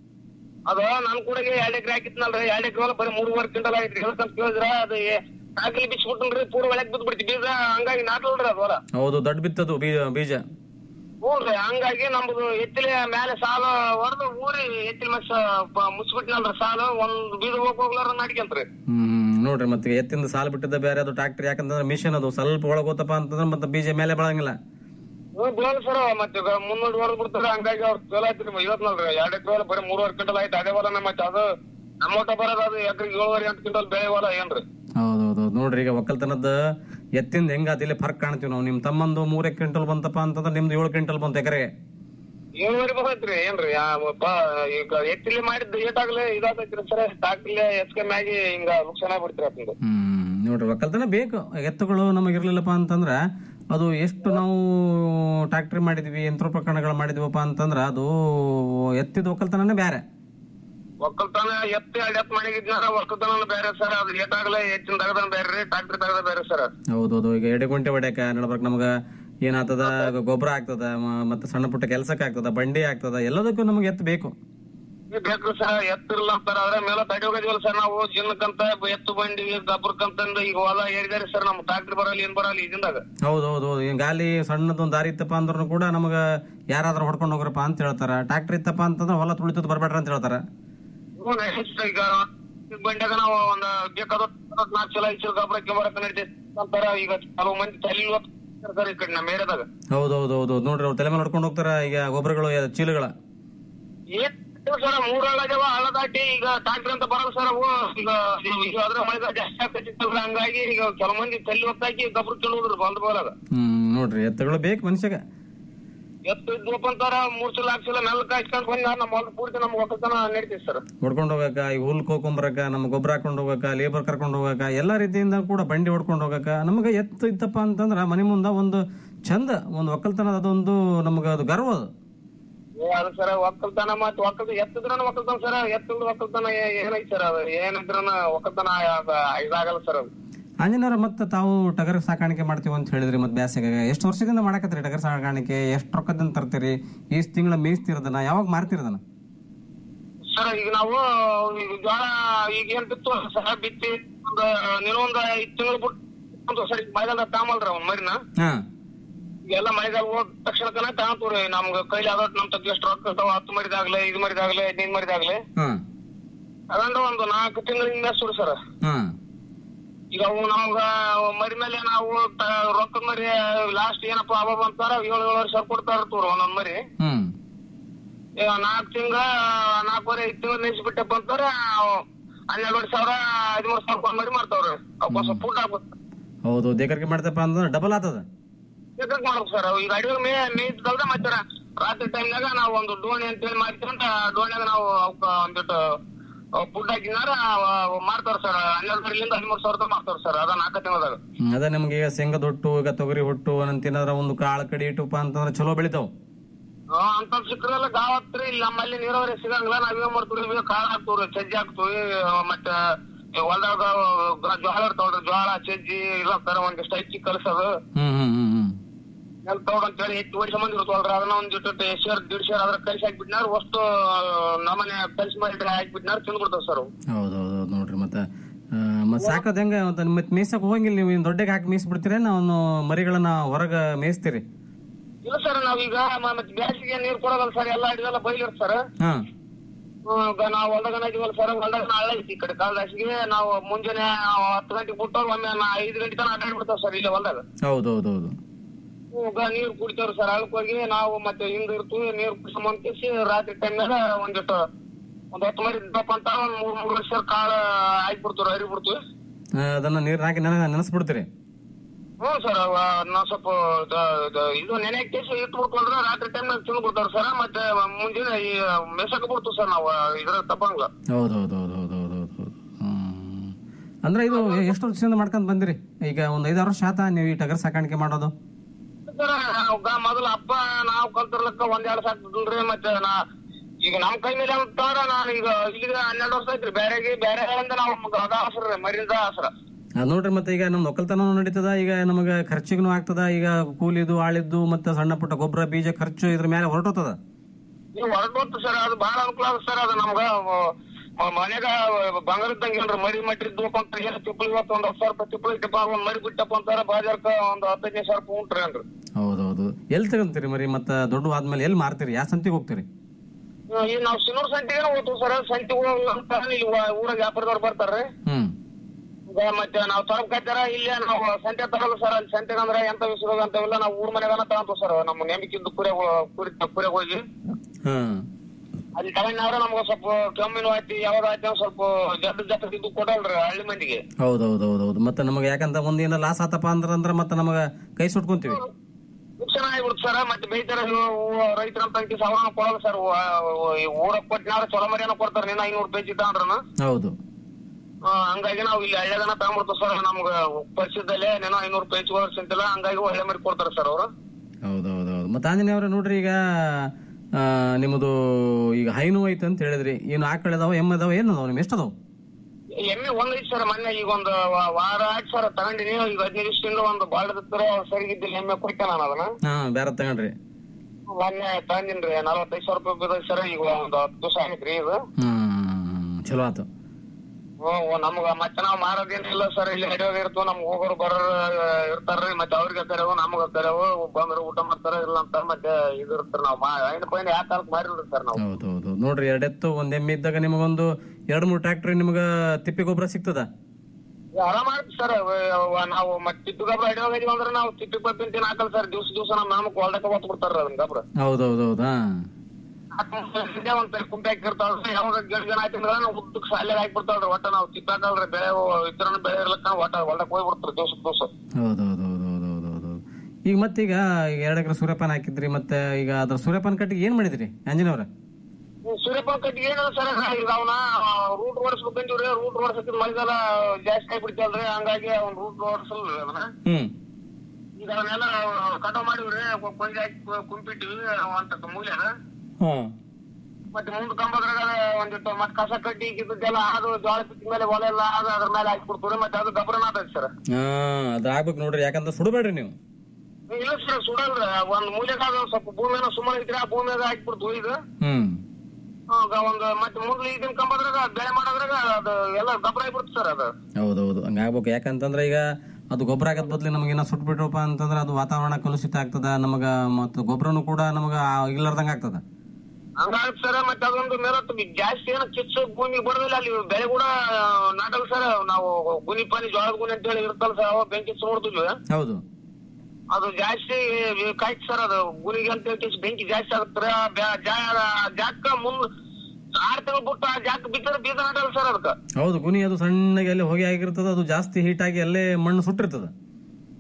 ಅದು ನನ್ ಕೂಡ ಎರಡ್ ಎಕರೆ ಹಾಕಿದ್ನಲ್ರಿ ಎರಡ್ ಎಕರೆ ಹೊಲ ಬರೀ ಮೂರುವರೆ ಕ್ವಿಂಟಲ್ ಆಯ್ತ್ರಿ ಹೇಳ್ಕೊಂಡ್ ಕೇಳಿದ್ರ ಅದು ಟಾಕಲಿ ಬಿಚ್ಬಿಟ್ಟನ್ರಿ ಪೂರ ಒಳಗ್ ಬಿದ್ದು ಬಿಡ್ತಿ ಬೀಜ ಹಂಗಾಗಿ ನಾಟಲ್ರಿ ಅದು ಹೊಲ ಹೌದು ದೊಡ್ಡ ಬಿತ್ತದು ಬೀಜ ಬೀಜ ಹ್ಞೂನ್ರಿ ಹಂಗಾಗಿ ನಮ್ದು ಎತ್ತಿಲೆ ಮೇಲೆ ಸಾಲ ಹೊಡೆದು ಊರಿ ಎತ್ತಿನ ಮಸ ಮುಚ್ಚಿಬಿಟ್ನಲ್ರಿ ಸಾಲ ಒಂದ್ ಬೀಜ ಹೋಗ್ ಹೋಗ್ಲಾರ ನಾಟಿಕಂತ್ರಿ ಹ್ಮ್ ನೋಡ್ರಿ ಮತ್ತೆ ಎತ್ತಿಂದ ಸಾಲ ಬಿಟ್ಟಿದ್ದ ಬೇರೆ ಅದು ಟ್ರಾಕ್ಟರ್ ಯಾಕಂತಂದ್ರೆ ಮಿಷನ್ ಅದು ಸ್ವಲ್ಪ ಒಳಗ್ ಹೋತಪ್ಪ ಅಂತಂದ್ರೆ ಮತ್ತೆ ಬೀಜ ಮೇಲೆ ಬೆಳಂಗಿಲ್ಲ ಬೀಳಲ್ಲ ಸರ್ ಮತ್ತೆ ಈಗ ಮುನ್ನೂರು ಹೊಡೆದ್ ಬಿಡ್ತಾರೆ ಹಂಗಾಗಿ ಅವ್ರು ಚಲೋ ಆಯ್ತ್ರಿ ಇವತ್ನಲ್ರಿ ಎರಡ್ ಎಕರೆ ಹೊಲ ಬರೀ ಮೂರುವರೆ ಕ್ವಿಂಟಲ್ ಆಯ್ತು ಅದೇ ಹೊಲ ಮತ್ತೆ ಅದು ನಮ್ಮ ಊಟ ಬರೋದು ಅದು ಎಕರೆಗೆ ಏಳುವರೆ ಎಂಟು ಕ್ವಿಂಟಲ್ ಬೆಳೆ ಹೊಲ ಏನ್ರಿ ಹೌದೌದು ನೋಡ್ರಿ ಈಗ ಒಕ್ಕಲ್ತನದ ಎತ್ತಿಂದ ಹೆಂಗಾತ ಇಲ್ಲಿ ಫರ್ಕ್ ಕಾಣ್ತೀವಿ ನಾವು ನಿಮ್ ತಮ್ಮಂದು ಮೂರೇ ಕ್ವಿಂಟಲ್ ಬಂತಪ್ಪ ಅಂತಂದ್ರೆ ನಿಮ್ದು ಏಳು ಕ್ವಿಂಟಲ್ ಬಂತ ಎಕರೆಗೆ ಏಳುವರೆ ಬರ್ತೈತ್ರಿ ಏನ್ರಿ ಯಾ- ಬ- ಈಗ ಎತ್ತಿಲಿ ಮಾಡಿದ್ದು ಏಟಾಗ್ಲೇ ಇದಾತೈತ್ರಿ ಸರ್ ಟಾಕ್ಲೆ ಎಚ್ಕೆ ಮ್ಯಾಗಿ ಹಿಂಗ ನುಕ್ಸಾನ ಬಿಡ್ತೀರಿ ಅಂತಂದು ಹ್ಮ್ ನೋಡ್ರಿ ಒಕ್ಕಲ್ತನ ಬೇಕು ಎತ್ತುಗಳು ನಮಗೆ ಇರ್ಲಿಲ್ಲಪ್ಪ ಅಂತಂದ್ರ ಅದು ಎಷ್ಟು ನಾವು ಟ್ರಾಕ್ಟರ್ ಮಾಡಿದ್ವಿ ಯಂತ್ರೋಪಕರಣಗಳು ಮಾಡಿದ್ವಪ್ಪ ಅಂತಂದ್ರ ಅದು ಎತ್ತಿದ ಒಕ್ಕಲ್ತನನೇ ಬೇರೆ ಒಕ್ಕಲ್ತನ ಎತ್ತಿ ಎರಡು ಎತ್ತು ಮನೆಗಿದ್ನಾರ ಒಕ್ಕಲ್ತನ ಬೇರೆ ಸರ್ ಅದು ಏಟಾಗ್ಲೇ ಹೆಚ್ಚಿನ ತಗದ ಬೇರೆ ರೀ ಟ್ರಾಕ್ಟರ್ ತಗದ ಬೇರೆ ಸರ್ ಹೌದೌದು ಈಗ ಎಡೆ ಗುಂಟೆ ಹೊಡ್ಯಾಕ ನಡ್ಬರ್ಕ್ ನಮ್ಗ ಏನಾಗ್ತದ ಗೊಬ್ಬರ ಆಗ್ತದ ಮ- ಮತ್ತೆ ಸಣ್ಣ ಪುಟ್ಟ ಕೆಲ್ಸಕ್ಕೆ ಆಗ್ತದ ಬಂಡಿ ಆಗ್ತದ ಎಲ್ಲದಕ್ಕೂ ನಮ್ಗೆ ಎತ್ತು ಬೇಕು ಬೇಕು ಸರ್ ಎತ್ತಿರಲ್ಲ ಅಂತಾರ ಆದ್ರೆ ಮೇಲೆ ತಡಿ ಹೋಗಿದ್ವಲ್ಲ ಸರ್ ನಾವು ಜಿನ್ನಕ್ಕಂತ ಎತ್ತು ಬಂಡಿ ಗೊಬ್ಬರಕ್ಕಂತಂದ ಈಗ ಹೊಲ ಏರಿದಾರೆ ಸರ್ ನಮ್ ಟ್ರಾಕ್ಟರ್ ಬರಲ್ಲ ಏನ್ ಬರಲ್ಲ ಈಗಿಂದಾಗ ಹೌದೌದು ಈಗ ಗಾಲಿ ಸಣ್ಣದೊಂದು ದಾರಿ ಇತ್ತಪ್ಪ ಅಂದ್ರೂ ಕೂಡ ನಮಗ ಯಾರಾದ್ರೂ ಹೊಡ್ಕೊಂಡು ಹೋಗ್ರಪ್ಪ ಅಂತ ಹೇಳ್ತಾರ ಟ್ರಾಕ್ಟರ್ ಇತ್ತಪ್ಪ ಅಂತಂದ್ರೆ ಹೊಲ ತುಳಿತದ ಬರ್ಬೇಡ್ರ ಅಂತ ಹೇಳ್ತಾರ ಹ್ಞೂ ನಡೀತದೆ ಈಗ ಬಂಡ್ಯಾಗ ನಾವು ಒಂದ್ ಬೇಕಾದ ನಾಲ್ಕು ಚಲ ಐದು ಚಲ ಗೊಬ್ಬರ ಕೆಂಬರಕ್ಕ ನಡೀತೈತೆ ಅಂತಾರ ಈಗ ಕೆಲವು ಮಂದಿ ತಲೆ ಸರ್ ಈ ಕಡೆ ನಮ್ಮ ಏರಿಯಾದಾಗ ಹೌದೌದೌದು ನೋಡ್ರಿ ಅವ್ರು ತಲೆ ಮೇಲೆ ಹೊಡ್ಕೊಂಡು ಹೋಗ್ತಾರ ಈಗ ಗೊಬ್ಬರಗಳು ಯ- ಚೀಲಗಳ ಏನ್ ಸರ್ ಮೂರ್ ಹಳ್ಳಾಗ್ಯಾವ ಹಳ್ಳ ದಾಟಿ ಈಗ ಟ್ರಾಕ್ಟರ್ ಅಂತ ಬರಲ್ಲ ಸರ್ ಅವು ಈಗ ಈಗ ಅದ್ರ ಮಳೆಗಾಲ ಜಾಸ್ತಿ ಆಗ್ತೈತಿಲ್ಲ ಹಂಗಾಗಿ ಈಗ ಕೆಲವು ಮಂದಿ ತಲೆ ಹೊತ್ತಾಕಿ ಗೊಬ್ಬರ ಚೆಲ್ಲುದ್ರಿ ಬಂದ್ ಬೋಲಾಗ ಹ್ಮ್ ನೋಡ್ರಿ ಎತ್ತುಗಳು ಬೇಕು ಮನುಷ್ಯಗ ಎತ್ತು ಇದ್ವಪ್ಪ ಅಂತಾರ ಮೂರ್ ಸಲ ನಾಲ್ಕು ಸಲ ಮೆಲ್ಲಕ ಹಚ್ಕೊಂಡ್ ಬಂದ ನಮ್ಮ ಹೊಲ ಪೂರ್ತಿ ನಮ್ಗೆ ಒಕ್ಕಲ್ತನ ನಡೀತೈತಿ ಸರ್ ಹೊಡ್ಕೊಂಡು ಹೋಗಕ ಈಗ ಹುಲ್ ಕೋಕೊಂಬರಕ ನಮ್ ಗೊಬ್ಬರ ಹಾಕೊಂಡು ಹೋಗಕ ಲೇಬರ್ ಕರ್ಕೊಂಡು ಹೋಗಕ ಎಲ್ಲಾ ರೀತಿಯಿಂದ ಕೂಡ ಬಂಡಿ ಹೊಡ್ಕೊಂಡು ಹೋಗಕ ನಮ್ಗೆ ಎತ್ತು ಇತ್ತಪ್ಪ ಅಂತಂದ್ರ ಮನೆ ಮುಂದ ಒಂದು ಚಂದ ಒಂದು ಒಕ್ಕಲ್ತನದ ಅದೊಂದು ನಮ್ಗ ಅದು ಗರ್ವ ಅದು ಏ ಅದು ಸರ್ ಒಕ್ಕಲ್ತನ ಮತ್ ಒಕ್ಕಲ್ ಎತ್ತಿದ್ರನ ಒಕ್ಕಲ್ತನ ಸರ್ ಎತ್ತಿಲ್ದ ಒಕ್ಕಲ್ತನ ಏ- ಏನೈತಿ ಸರ್ ಅದು ಏನಿದ್ರನ ಒಕ್ಕಲ್ತನ ಅದ- ಇದಾಗಲ್ಲ ಸರ್ ಅದು ಆಂಜನೇಯರ ಮತ್ತೆ ತಾವು ಟಗರ್ ಸಾಕಾಣಿಕೆ ಮಾಡ್ತೀವಿ ಅಂತ ಹೇಳಿದ್ರಿ ಮತ್ತೆ ಬ್ಯಾಸಿಗೆ ಎಷ್ಟು ವರ್ಷದಿಂದ ಮಾಡಕತ್ತೀರಿ ಟಗರ್ ಸಾಕಾಣಿಕೆ ಎಷ್ಟು ರೊಕ್ಕದಿಂದ ತರ್ತೀರಿ ಎಷ್ಟು ತಿಂಗಳ ಮೇಯ್ಸ್ತಿರದನ ಯಾವಾಗ ಮಾರ್ತಿರದನ ಸರ್ ಈಗ ನಾವು ಈಗ ಜೋಳ ಈಗ ಏನ್ ಬಿತ್ತು ಸರ್ ಬಿತ್ತಿ ಒಂದ್ ನೀನು ಒಂದ್ ಐದ್ ತಿಂಗಳು ಬಿಟ್ಟು ಸರ್ ಈಗ ಮಳೆಗಾಲ ತಾಮಲ್ರಿ ಅವ್ನ ಮರಿನ ಹಾ ಎಲ್ಲ ಮಳೆಗಾಲ ಹೋದ ತಕ್ಷಣಕ್ಕನ ತಾಂತವ್ರಿ ನಮ್ಗ ಕೈಲಿ ಆದಷ್ಟು ನಮ್ ತಕ್ಕ ಎಷ್ಟು ರೊಕ್ಕ ಇರ್ತಾವ ಹತ್ತು ಮರಿದಾಗ್ಲೆ ಐದು ಮರಿದಾಗ್ಲೆ ಹದಿನೈದು ಮರಿದಾಗ್ಲೆ ಹಾ ಅದೊಂದು ಒಂದು ನಾಲ್ಕು ತಿಂಗಳಿಂದ ಮೇಸ್ರು ಸರ್ ಹಾ ಈಗ ಅವು ನಮ್ಗ ಮರಿ ಮೇಲೆ ನಾವು ರೊಕ್ಕದ ಮರಿ ಲಾಸ್ಟ್ ಏನಪ್ಪಾ ಅವ ಬಂತಾರ ಏಳು ಏಳುವರೆ ಸಾವಿರ ಕೊಡ್ತಾ ಇರ್ತವ್ರ ಒಂದೊಂದ್ ಮರಿ ಹ್ಮ್ ಈಗ ನಾಲ್ಕು ತಿಂಗಳ ನಾಲ್ಕೂವರೆ ಐದು ತಿಂಗಳು ನೆನ್ಸ್ಬಿಟ್ಟಪ್ಪ ಅಂತಾರ ಹನ್ನೆರಡು ಸಾವಿರ ಹದಿಮೂರು ಸಾವಿರ ರೂಪಾಯಿ ಮರಿ ಮಾಡ್ತಾವ್ರಿ ಅವಕ್ಕ ಸ್ವಲ್ಪ ಊಟ ಆಗ್ಬೇಕು ಹೌದು ದೇಕರ್ಗೆ ಮಾಡ್ತಪ್ಪ ಅಂತಂದ್ರೆ ಡಬಲ್ ಆತದ ಬೇಕಾಗ್ ಮಾಡ್ಬೇಕು ಸರ್ ಈಗ ಅಡಿಗೆ ಮೇ ಮೇಯ್ತಲ್ದ ಮತ್ತೆ ರಾತ್ರಿ ಟೈಮ್ನಾಗ ನಾವು ಒಂದು ಡೋಣಿ ಅಂತ ಹೇಳಿ ಮಾಡ್ತೀವಿ ಅಂತ ಡೋಣ್ಯಾಗ ನಾವು ಅವಕ್ಕ ಒಂದಿಟ್ಟು ಫುಡ್ ಹಾಕಿನಾರ ಮಾಡ್ತಾರ ಸರ್ ಹನ್ನೆರಡು ಸಾವಿರದಿಂದ ಹದಿಮೂರು ಸಾವಿರ ರೂಪಾಯಿ ಮಾಡ್ತಾರ ಸರ್ ಅದ ನಾಲ್ಕು ತಿಂಗಳದಾಗ ಹ್ಮ್, ಅದ ನಿಮ್ಗೆ ಈಗ ಶೇಂಗದ ಹೊಟ್ಟು ಈಗ ತೊಗರಿ ಹೊಟ್ಟು ಏನಂತೇನಾದ್ರ ಒಂದು ಕಾಳು ಕಡಿ ಇಟ್ಟುಪ್ಪ ಅಂತಂದ್ರೆ ಚಲೋ ಬೆಳಿತಾವ್ ಅಂತ ಸಿಕ್ಕರೆಲ್ಲ ಗಾವ್ ಹಾಕ್ತಿರಿ ಇಲ್ಲಿ ನಮ್ಮಲ್ಲಿ ನೀರಾವರಿ ಸಿಗಂಗಿಲ್ಲ ನಾವ್ ಏನ್ ಮಾಡ್ತೀವಿ ಇವೆ ಕಾಳು ಹಾಕ್ತಿವ್ರಿ ಸಜ್ಜಿ ಹಾಕ್ತಿವಿ ಮತ್ತೆ ಹೊಲ್ದಾಗ ಜೋಳ ಇರ್ತಾವ್ರಿ ಜೋಳ ಸಜ್ಜಿ ಇಲ್ಲ ತರ ಒಂದಿಷ್ಟು ಹಚ್ಚಿ ಕಲ್ಸೋದು ಹ್ಮ್ ಹ್ಮ್ ಹ್ಮ್ ಹ್ಮ್ ನೆಲ್ ತಗೊಂಡ್ ಅಂತೇಳಿ ಹೆಚ್ಚು ಹೊಡಿಸ ಮಂದಿ ಇರ್ತವಲ್ರಿ ಅದನ್ನ ಒಂದ್ ಇಟ್ಟು ಶೇರ್ ದಿಡ್ ಶೇರ್ ಅದ್ರ ಕಲಿಸಿ ಹಾಕ್ಬಿಟ್ನಾರ ಅಷ್ಟು ನಮ್ಮನೆ ಕಲಿಸಿ ಮಾಡಿ ಹಾಕ್ಬಿಟ್ನಾರ ತಿಂದ್ಬಿಡ್ತಾವ ಸರ್ ಹೌದು ಹೌದು ಹೌದು ನೋಡ್ರಿ ಮತ್ತೆ ಆ, ಮತ್ತ್ ಸಾಕೋದ್ ಹೆಂಗ ಮತ್ತೆ ಮತ್ತೆ ಮೇಯ್ಸಕ್ ಹೋಗಂಗಿಲ್ಲ ನೀವು ಇನ್ ದೊಡ್ಡಗೆ ಹಾಕಿ ಮೇಯ್ಸ್ ಬಿಡ್ತೀರ ನಾವು ಮರಿಗಳನ್ನ ಹೊರಗ ಮೇಯಿಸ್ತೀರಿ ಇಲ್ಲ ಸರ್ ನಾವೀಗ ಮ- ಮತ್ತೆ ಬ್ಯಾಸಿಗೆ ನೀರ್ ಕೊಡೋದಲ್ಲ ಸರ್ ಎಲ್ಲ ಅಡಿಗೆಲ್ಲ ಬೈಲಿರ್ ಸರ್ ಹಾ ನಾವು ಹೊಲ್ದಾಗ ಇದೀವಲ್ಲ ಸರ್ ಹೊಲ್ದಾಗ ನಾಳೆ ಐತಿ ಈ ಕಡೆ ಕಾಲದಾಸಿಗೆ ನಾವು ಮುಂಜಾನೆ ಹತ್ತು ಗಂಟೆಗೆ ಬಿಟ್ಟು ಒಮ್ಮೆ ನಾ ಐದು ಗಂಟೆ ತನಕ ಅಡ್ಡಾಡಿ ಬಿಡ್ತಾವ ಸರ್ ಇಲ್ಲಿ ಹೊಲ್ದಾಗ ಹೌದು ಹೌದು ಹೌದು ಈಗ ನೀರ್ ಕುಡಿತೇವ್ರಿ ಸರ್ ಅಳಕ್ ಹೋಗಿ ನಾವು ಮತ್ತೆ ಹಿಂದ್ ಇರ್ತೀವಿ ನೀರ್ ಕುಡಿಸ್ಕೊಂಡ್ಕೇಸಿ ರಾತ್ರಿ ಟೈಮ್ನಾಗ ಒಂದಿಟ್ಟು ಒಂದ್ ಹೊತ್ತು ಮರಿ ಇದ್ದಪ್ಪ ಅಂತ ಒಂದ್ ಮೂರ್ ಮೂರ್ ವರ್ಷ ಕಾಳ ಹಾಕ್ಬಿಡ್ತೀವಿ ಹರಿ ಬಿಡ್ತೀವಿ ಆ, ಅದನ್ನ ನೀರ್ ಹಾಕಿ ನೆನ ನೆನೆಸ್ಬಿಡ್ತೀರಿ ಹ್ಞೂ ಸರ್ ನಾವ್ ಸ್ವಲ್ಪ ದ- ದ- ಇದು ನೆನೆ ಕೇಸಿ ಇಟ್ಟು ಬಿಡ್ಕೊಂಡ್ರೆ ರಾತ್ರಿ ಟೈಮ್ನಾಗ ತಿಂದು ಬಿಡ್ತಾರ ಸರ್ ಮತ್ತೆ ಮುಂಜಾನೆ ಈ ಮೆಸಕ್ ಬಿಡ್ತೀವಿ ಸರ್ ನಾವು ಇದ್ರ ತಪ್ಪಂಗ ಹೌದು ಹೌದು ಹೌದು ಹೌದು ಹೌದು ಹೌದು ಹೌದು ಹ್ಮ್ ಅಂದ್ರೆ ಇದು ಎಷ್ಟು ವರ್ಷದಿಂದ ಮಾಡ್ಕೊಂಡ್ ಬಂದಿರಿ ಈಗ ಒಂದ್ ಐದಾರು ವರ್ಷ ಆತ ನೀವು ಈ ಟಗರ್ ಸಾಕಾಣಿಕೆ ಮಾಡೋದು ಸರ್ ನಾವು ಗ- ಮೊದಲ ಅಪ್ಪ ನಾವು ಕಲ್ತಿರ್ಲಕ್ಕ ಒಂದ್ ಎರಡ್ ಸಾಕ್ತಿದ್ರಿ ಮತ್ತೆ ನಾ ಈಗ ನಮ್ ಕೈ ಮೇಲೆ ಅಂತಾರ ನಾನು ಈಗ ಈಗ ಹನ್ನೆರಡು ವರ್ಷ ಐತ್ರಿ ಬೇರೆಗೆ ಬೇರೆಗಳಿಂದ ನಾವು ಅದ ಹಸ್ರ ಮರಿಂದ ಹಸ್ರ ಅದ್ ನೋಡ್ರಿ ಮತ್ತೆ ಈಗ ನಮ್ ಒಕ್ಕಲ್ತನ ನಡೀತದ ಈಗ ನಮಗ ಖರ್ಚಿಗೂ ಆಗ್ತದ ಈಗ ಕೂಲಿದು ಆಳಿದ್ದು ಮತ್ತೆ ಸಣ್ಣ ಪುಟ್ಟ ಗೊಬ್ಬರ ಬೀಜ ಖರ್ಚು ಇದ್ರ ಮೇಲೆ ಹೊರಟೋತದ ನೀವು ಹೊರಟೋತು ಸರ್ ಅದು ಬಹಳ ಅನುಕೂಲ ಆಗುತ್ತೆ ಸರ್ ಅದು ನಮ್ಗ ಮ- ಮನ್ಯಾಗ ಬಂಗಾರ ಇದ್ದಂಗೆ ಏನ್ರಿ ಮರಿ ಮಟ್ರಿದ್ದು ಅಂತ ಏನು ತಿಪ್ಪಳಿ ಇವತ್ತು ಒಂದ್ ಹತ್ತು ಸಾವಿರ ರೂಪಾಯಿ ತಿಪ್ಪಳಿ ಟಿಪ್ಪ ಒಂದ್ ಮರಿ ಬಿಟ್ಟಪ್ಪ ಅಂತಾರ ಬಾಜಾರ್ಕ ಒಂದ್ ಹತ್ತೈದು ಸಾವಿರ ರೂಪಾಯಿ ಉಂಟ್ರಿ ಏನ್ರಿ ಹೌದೌದು ಎಲ್ಲಿ ತಗೊಂತೀರಿ ಮರಿ ಮತ್ತೆ ದೊಡ್ಡ ಆದ್ಮೇಲೆ ಎಲ್ಲಿ ಮಾರ್ತೀರಿ ಯಾವ ಸಂತಿಗೆ ಹೋಗ್ತೀರಿ ಹ್ಮ್, ಈಗ ನಾವು ಸಿನ್ನೂರ್ ಸಂತಿಗೆ ಹೋಗ್ತೀವಿ ಸರ್ ಸಂತಿಗೆ ಹೋಗಲ್ಲ ಅಂತ ಇಲ್ಲಿ ವ- ಊರಾಗ ವ್ಯಾಪಾರದವ್ರು ಬರ್ತಾರ್ರಿ ಹ್ಮ್ ಈಗ ಮತ್ತೆ ನಾವು ತರಬೇಕಾಯ್ತಾರ ಇಲ್ಲೇ ನಾವು ಸಂತೆ ತರೋದು ಸರ್ ಅಲ್ಲಿ ಸಂತೆಗೆ ಅಂದ್ರೆ ಎಂತ ವಿಷಯ ಅಂತವೆಲ್ಲ ನಾವು ಊರ್ ಮನೆಗನ ತಗೊಂತೀವಿ ಸರ್ ನಮ್ಮ ನೇಮಿಕಿದ್ದು ಕುರಿ ಕುರಿ ಕುರಿ ಹೋಗಿ ಹ್ಮ್ ಅಲ್ಲಿ ತಗೊಂಡ್ರೆ ನಮ್ಗೆ ಸ್ವಲ್ಪ ಕಮ್ಮಿನೂ ಆಯ್ತು ಯಾವ್ದು ಆಯ್ತು ಸ್ವಲ್ಪ ಜಡ್ ಜಡ್ ಇದು ಕೊಡಲ್ರಿ ಹಳ್ಳಿ ಮಂದಿಗೆ ಹೌದೌದೌದೌದು ಮತ್ತೆ ನಮಗೆ ಯಾಕಂತ ಒಂದೇನ ಲಾಸ್ ಆತಪ್ಪ ಅಂದ್ರ ಅಂದ್ರ ಮತ್ತೆ ನಮಗ ಕೈ ಸುಟ್ಕೊಂತೀವಿ ನುಕ್ಸಾನ ಆಗ್ಬಿಡುತ್ತೆ ಸರ್ ಮತ್ತೆ ಬೈತಾರ ರೈತರ ಅಂತ ಅಂಕಿ ಸಾವಿರ ಕೊಡಲ್ಲ ಸರ್ ಊರಕ್ ಕೊಟ್ಟಿನಾರ ಚೊಲೋ ಮರಿಯನ್ನ ಕೊಡ್ತಾರ ನೀನು ಐನೂರು ರೂಪಾಯಿ ತಗೊಂಡ್ರನ ಹೌದು ಹಂಗಾಗಿ ನಾವು ಇಲ್ಲಿ ಹಳ್ಳಿಯಾಗನ ತಗೊಂಡ್ಬಿಡ್ತೀವಿ ಸರ್ ನಮ್ಗ ಪರಿಚಯದಲ್ಲೇ ಏನೋ ಐನೂರು ರೂಪಾಯಿ ಹೆಚ್ಚು ಸಿಂತಿಲ್ಲ ಹಂಗಾಗಿ ಒಳ್ಳೆ ಮರಿ ಕೊಡ್ತಾರ ಸರ್ ಅವರು ಹೌದೌದೌದು ಮತ್ತೆ ಆಂಜನೇಯ ಅವ್ರೆ ನೋಡ್ರಿ ಈಗ ಆ, ನಿಮ್ಮದು ಈಗ ಹೈನು ಐತೆ ಅಂತ ಹೇಳಿದ್ರಿ ಏನು ಆಕಳ ಅದಾವ ಎಮ್ಮೆ ಅದಾವ ಏನು ಅದಾವ ನಿಮ್ ಎಷ್ಟದಾವ ಎಮ್ಮೆ ಒಂದ್ ಐತಿ ಸರ್ ಮೊನ್ನೆ ಈಗ ಒಂದು ವಾ- ವಾರ ಆಯ್ತು ಸರ್ ತಗೊಂಡಿನಿ ಈಗ ಹದಿನೈದು ದಿವಸದಿಂದ ಒಂದು ಬಾಳದತ್ತರ ಸರಿಗಿದ್ದಿಲ್ಲ ಎಮ್ಮೆ ಕೊಟ್ಟೆ ನಾನು ಅದನ್ನ ಹಾ ಬೇರೆ ತಗೊಂಡ್ರಿ ಮೊನ್ನೆ ತಗೊಂಡಿನ್ರಿ ನಲವತ್ತೈದು ಸಾವಿರ ರೂಪಾಯಿ ಬಿದ್ದೈತಿ ಸರ್ ಈಗ ಒಂದು ಹತ್ತು ದಿವಸ ಆಗೈತ್ರಿ ಇದು ಹ್ಮ್ ಚಲೋ ಆತು ಹ್ಮ್ ನಮ್ಗ ಮತ್ತೆ ನಾವ್ ಮಾರೋದೇನಿಲ್ಲ ಸರ್ ಇಲ್ಲಿ ಹಿಡಿಯೋದು ಇರ್ತು ನಮ್ಗ್ ಹೋಗೋರು ಬರೋರು ಇರ್ತಾರ್ರಿ ಮತ್ತೆ ಅವ್ರಿಗೆ ಕರೆವು ನಮಗ ಕರೆವು ಬಂದ್ರ ಊಟ ಮಾಡ್ತಾರ ಇಲ್ಲ ಅಂತ ಮತ್ತೆ ಇದು ಇರ್ತಾರ ನಾವ್ ಐನ್ ಪೈನ್ ಯಾಕೆ ಕಾಲಕ್ ಮಾರಿಲ್ರಿ ಸರ್ ನಾವು ಹೌದೌದು ನೋಡ್ರಿ ಎರಡೆತ್ತು ಒಂದ್ ಎಮ್ಮೆ ಇದ್ದಾಗ ನಿಮಗೊಂದು ಎರಡ್ ಮೂರ್ ಟ್ರ್ಯಾಕ್ಟರ್ ನಿಮ್ಗ ತಿಪ್ಪಿ ಗೊಬ್ಬರ ಸಿಗ್ತದ ಆರಾಮ ಆಯ್ತು ಸರ್ ನಾವು ಮತ್ತೆ ತಿಪ್ಪಿ ಗೊಬ್ಬರ ಹಿಡಿಯೋಗ ಇದೀವಿ ಅಂದ್ರೆ ನಾವು ತಿಪ್ಪಿ ಪಪ್ಪಿ ತಿನ್ ಹಾಕಲ್ ಸರ್ ದಿವ್ಸ ದಿವ್ಸ ನಮ್ಮ ನಮ್ಗ್ ಹೊಲ್ದಕ್ಕೆ ಹೊತ್ತು ಬಿಡ್ತಾರ ಅದನ್ನ ಗೊಬ್ಬರ ಹೌದೌದೌದು ಹಾ ಹಿಂದೆ ಒಂದ್ ಪೇರ್ ಕುಂಟೆ ಹಾಕಿರ್ತಾವ್ರಿ ಯಾವಾಗ ಗಿಡ ಜನ ಆಯ್ತಂದ್ರ ನಾವು ಉದ್ದಕ್ ಸಾಲೆ ಹಾಕ್ಬಿಡ್ತಾವ್ರಿ ಒಟ್ಟ ನಾವು ತಿಪ್ಪಿ ಹಾಕಲ್ರಿ ಬೆಳೆ ಇದ್ರನ್ನ ಬೆಳೆ ಇರ್ಲಕ್ಕ ಒಟ್ಟ ಹೊಲ್ದಕ್ಕೆ ಹೋಗಿ ಬಿಡ್ತಾರ ದಿವ್ಸ ದಿವ್ಸ ಹೌದೌದೌದೌದೌದೌದು ಈಗ ಮತ್ತೀಗ ಈಗ ಎರಡು ಎಕರೆ ಸೂರ್ಯಪಾನ ಹಾಕಿದ್ರಿ ಮತ್ತೆ ಈಗ ಅದ್ರ ಸೂರ್ಯಪಾನ ಕಟ್ಟಿಗೆ ಏನ್ ಮಾಡಿದ್ರಿ ಅಂಜನವ್ರ ಸೂರ್ಯಪಾನ ಕಟ್ಟಿಗೆ ಏನಿಲ್ಲ ಸರ್ ಈಗ ಅವನ ರೂಟ್ ಓಡಿಸ್ಬೇಕಂತೀವ್ರಿ ರೂಟ್ ಓಡಿಸಕ್ಕೆ ಮಳೆಗಾಲ ಜಾಸ್ತಿ ಆಗ್ಬಿಡ್ತಲ್ರಿ ಹಂಗಾಗಿ ಅವ್ನ ರೂಟ್ ಓಡಿಸಲ್ರಿ ಅದನ್ನ ಹ್ಮ್ ಈಗ ಅವನ್ನೆಲ್ಲ ಕಟಾವ್ ಮಾಡಿವ್ರಿ ಕೊಂಜಿ ಹಾಕಿ ಕುಂಪಿಟ್ಟಿವಿ ಅಂತ ಮೂಲ್ಯಾಗ ಹ್ಮ್ ಮತ್ತೆ ಮುಂದ್ ಕಂಬದ್ರಾಗ ಒಂದಿಟ್ಟು ಮತ್ತೆ ಕಸ ಕಟ್ಟಿ ಇದ್ದಿದ್ದೆಲ್ಲ ಅದು ಜೋಳ ಬಿತ್ತ ಮೇಲೆ ಒಲೆ ಎಲ್ಲ ಅದು ಅದ್ರ ಮೇಲೆ ಹಾಕಿ ಕೊಡ್ತೀವ್ರಿ ಮತ್ತೆ ಅದು ಗೊಬ್ಬರನ ಆತೈತಿ ಸರ್ ಹಾ ಅದ್ ಆಗ್ಬೇಕು ನೋಡ್ರಿ ಯಾಕಂದ್ರೆ ಸುಡಬೇಡ್ರಿ ನೀವು ಇಲ್ಲ ಸರ್ ಸುಡಲ್ರಿ ಒಂದ್ ಮೂಲೆಗ ಅದು ಸ್ವಲ್ಪ ಭೂಮಿನ ಸುಮ್ಮನೆ ಇದ್ರೆ ಆ ಭೂಮಿಯಾಗ ಹಾಕ್ಬಿಡ್ತು ಇದು ಹ್ಮ್ ಆಗ ಒಂದ್ ಮತ್ತೆ ಮುಂದ್ಲ ಈಗಿನ ಕಂಬದ್ರಾಗ ಬೆಳೆ ಮಾಡೋದ್ರಾಗ ಅದು ಎಲ್ಲ ಗೊಬ್ಬರ ಆಗ್ಬಿಡ್ತು ಸರ್ ಅದು ಹೌದೌದು ಹಂಗಾಗ್ಬೇಕು ಯಾಕಂತಂದ್ರೆ ಈಗ ಅದು ಗೊಬ್ಬರ ಆಗದ್ ಬದ್ಲಿ ನಮಗೆ ಏನೋ ಸುಟ್ಬಿಟ್ರಪ್ಪ ಅಂತಂದ್ರೆ ಅದು ವಾತಾವರಣ ಕಲುಷಿತ ಆಗ್ತದ ನಮಗ ಮತ್ತು ಗೊಬ್ಬರನು ಕೂಡ ನಮಗ ಇಲ್ಲರ್ದಂಗ ಆಗ್ತದ ಹಂಗಾಗಿ ಸರ್ ಮತ್ತೆ ಅದೊಂದು ಮೇಲತ್ತು ಜಾಸ್ತಿ ಏನೋ ಕಿಚ್ಚು ಭೂಮಿ ಬರೋದಿಲ್ಲ ಅಲ್ಲಿ ಬೆಳೆ ಕೂಡ ನಾಟಲ್ ಸರ್ ನಾವು ಗುನಿ ಪಾನಿ ಜೋಳದ ಗುನಿ ಅಂತ ಹೇಳಿ ಇರ್ತಲ್ಲ ಸರ್ ಅವಾಗ ಬೆಂಕಿ ಹಚ್ಚಿ ನೋಡ್ತಿದ್ವಿ ಹೌದು ಅದು ಜಾಸ್ತಿ ಕಾಯ್ತು ಸರ್ ಅದು ಗುನಿಗೆ ಅಂತ ಹೇಳಿ ಬೆಂಕಿ ಜಾಸ್ತಿ ಆಗುತ್ತೆ ಜಾಕ ಮುಂದ್ ಆರ್ ತಿಂಗಳು ಬಿಟ್ಟು ಆ ಜಾಕ ಬಿದ್ದರೆ ಬೀಜ ನಾಟಲ್ಲ ಸರ್ ಅದಕ್ಕ ಹೌದು ಗುನಿ ಅದು ಸಣ್ಣಗೆ ಅಲ್ಲಿ ಹೊಗೆ ಆಗಿರ್ತದ ಅದು ಜಾಸ್ತಿ ಹೀಟ್ ಆಗಿ ಅಲ್ಲೇ ಮಣ್ಣು ಸುಟ್ಟಿರ್ತದ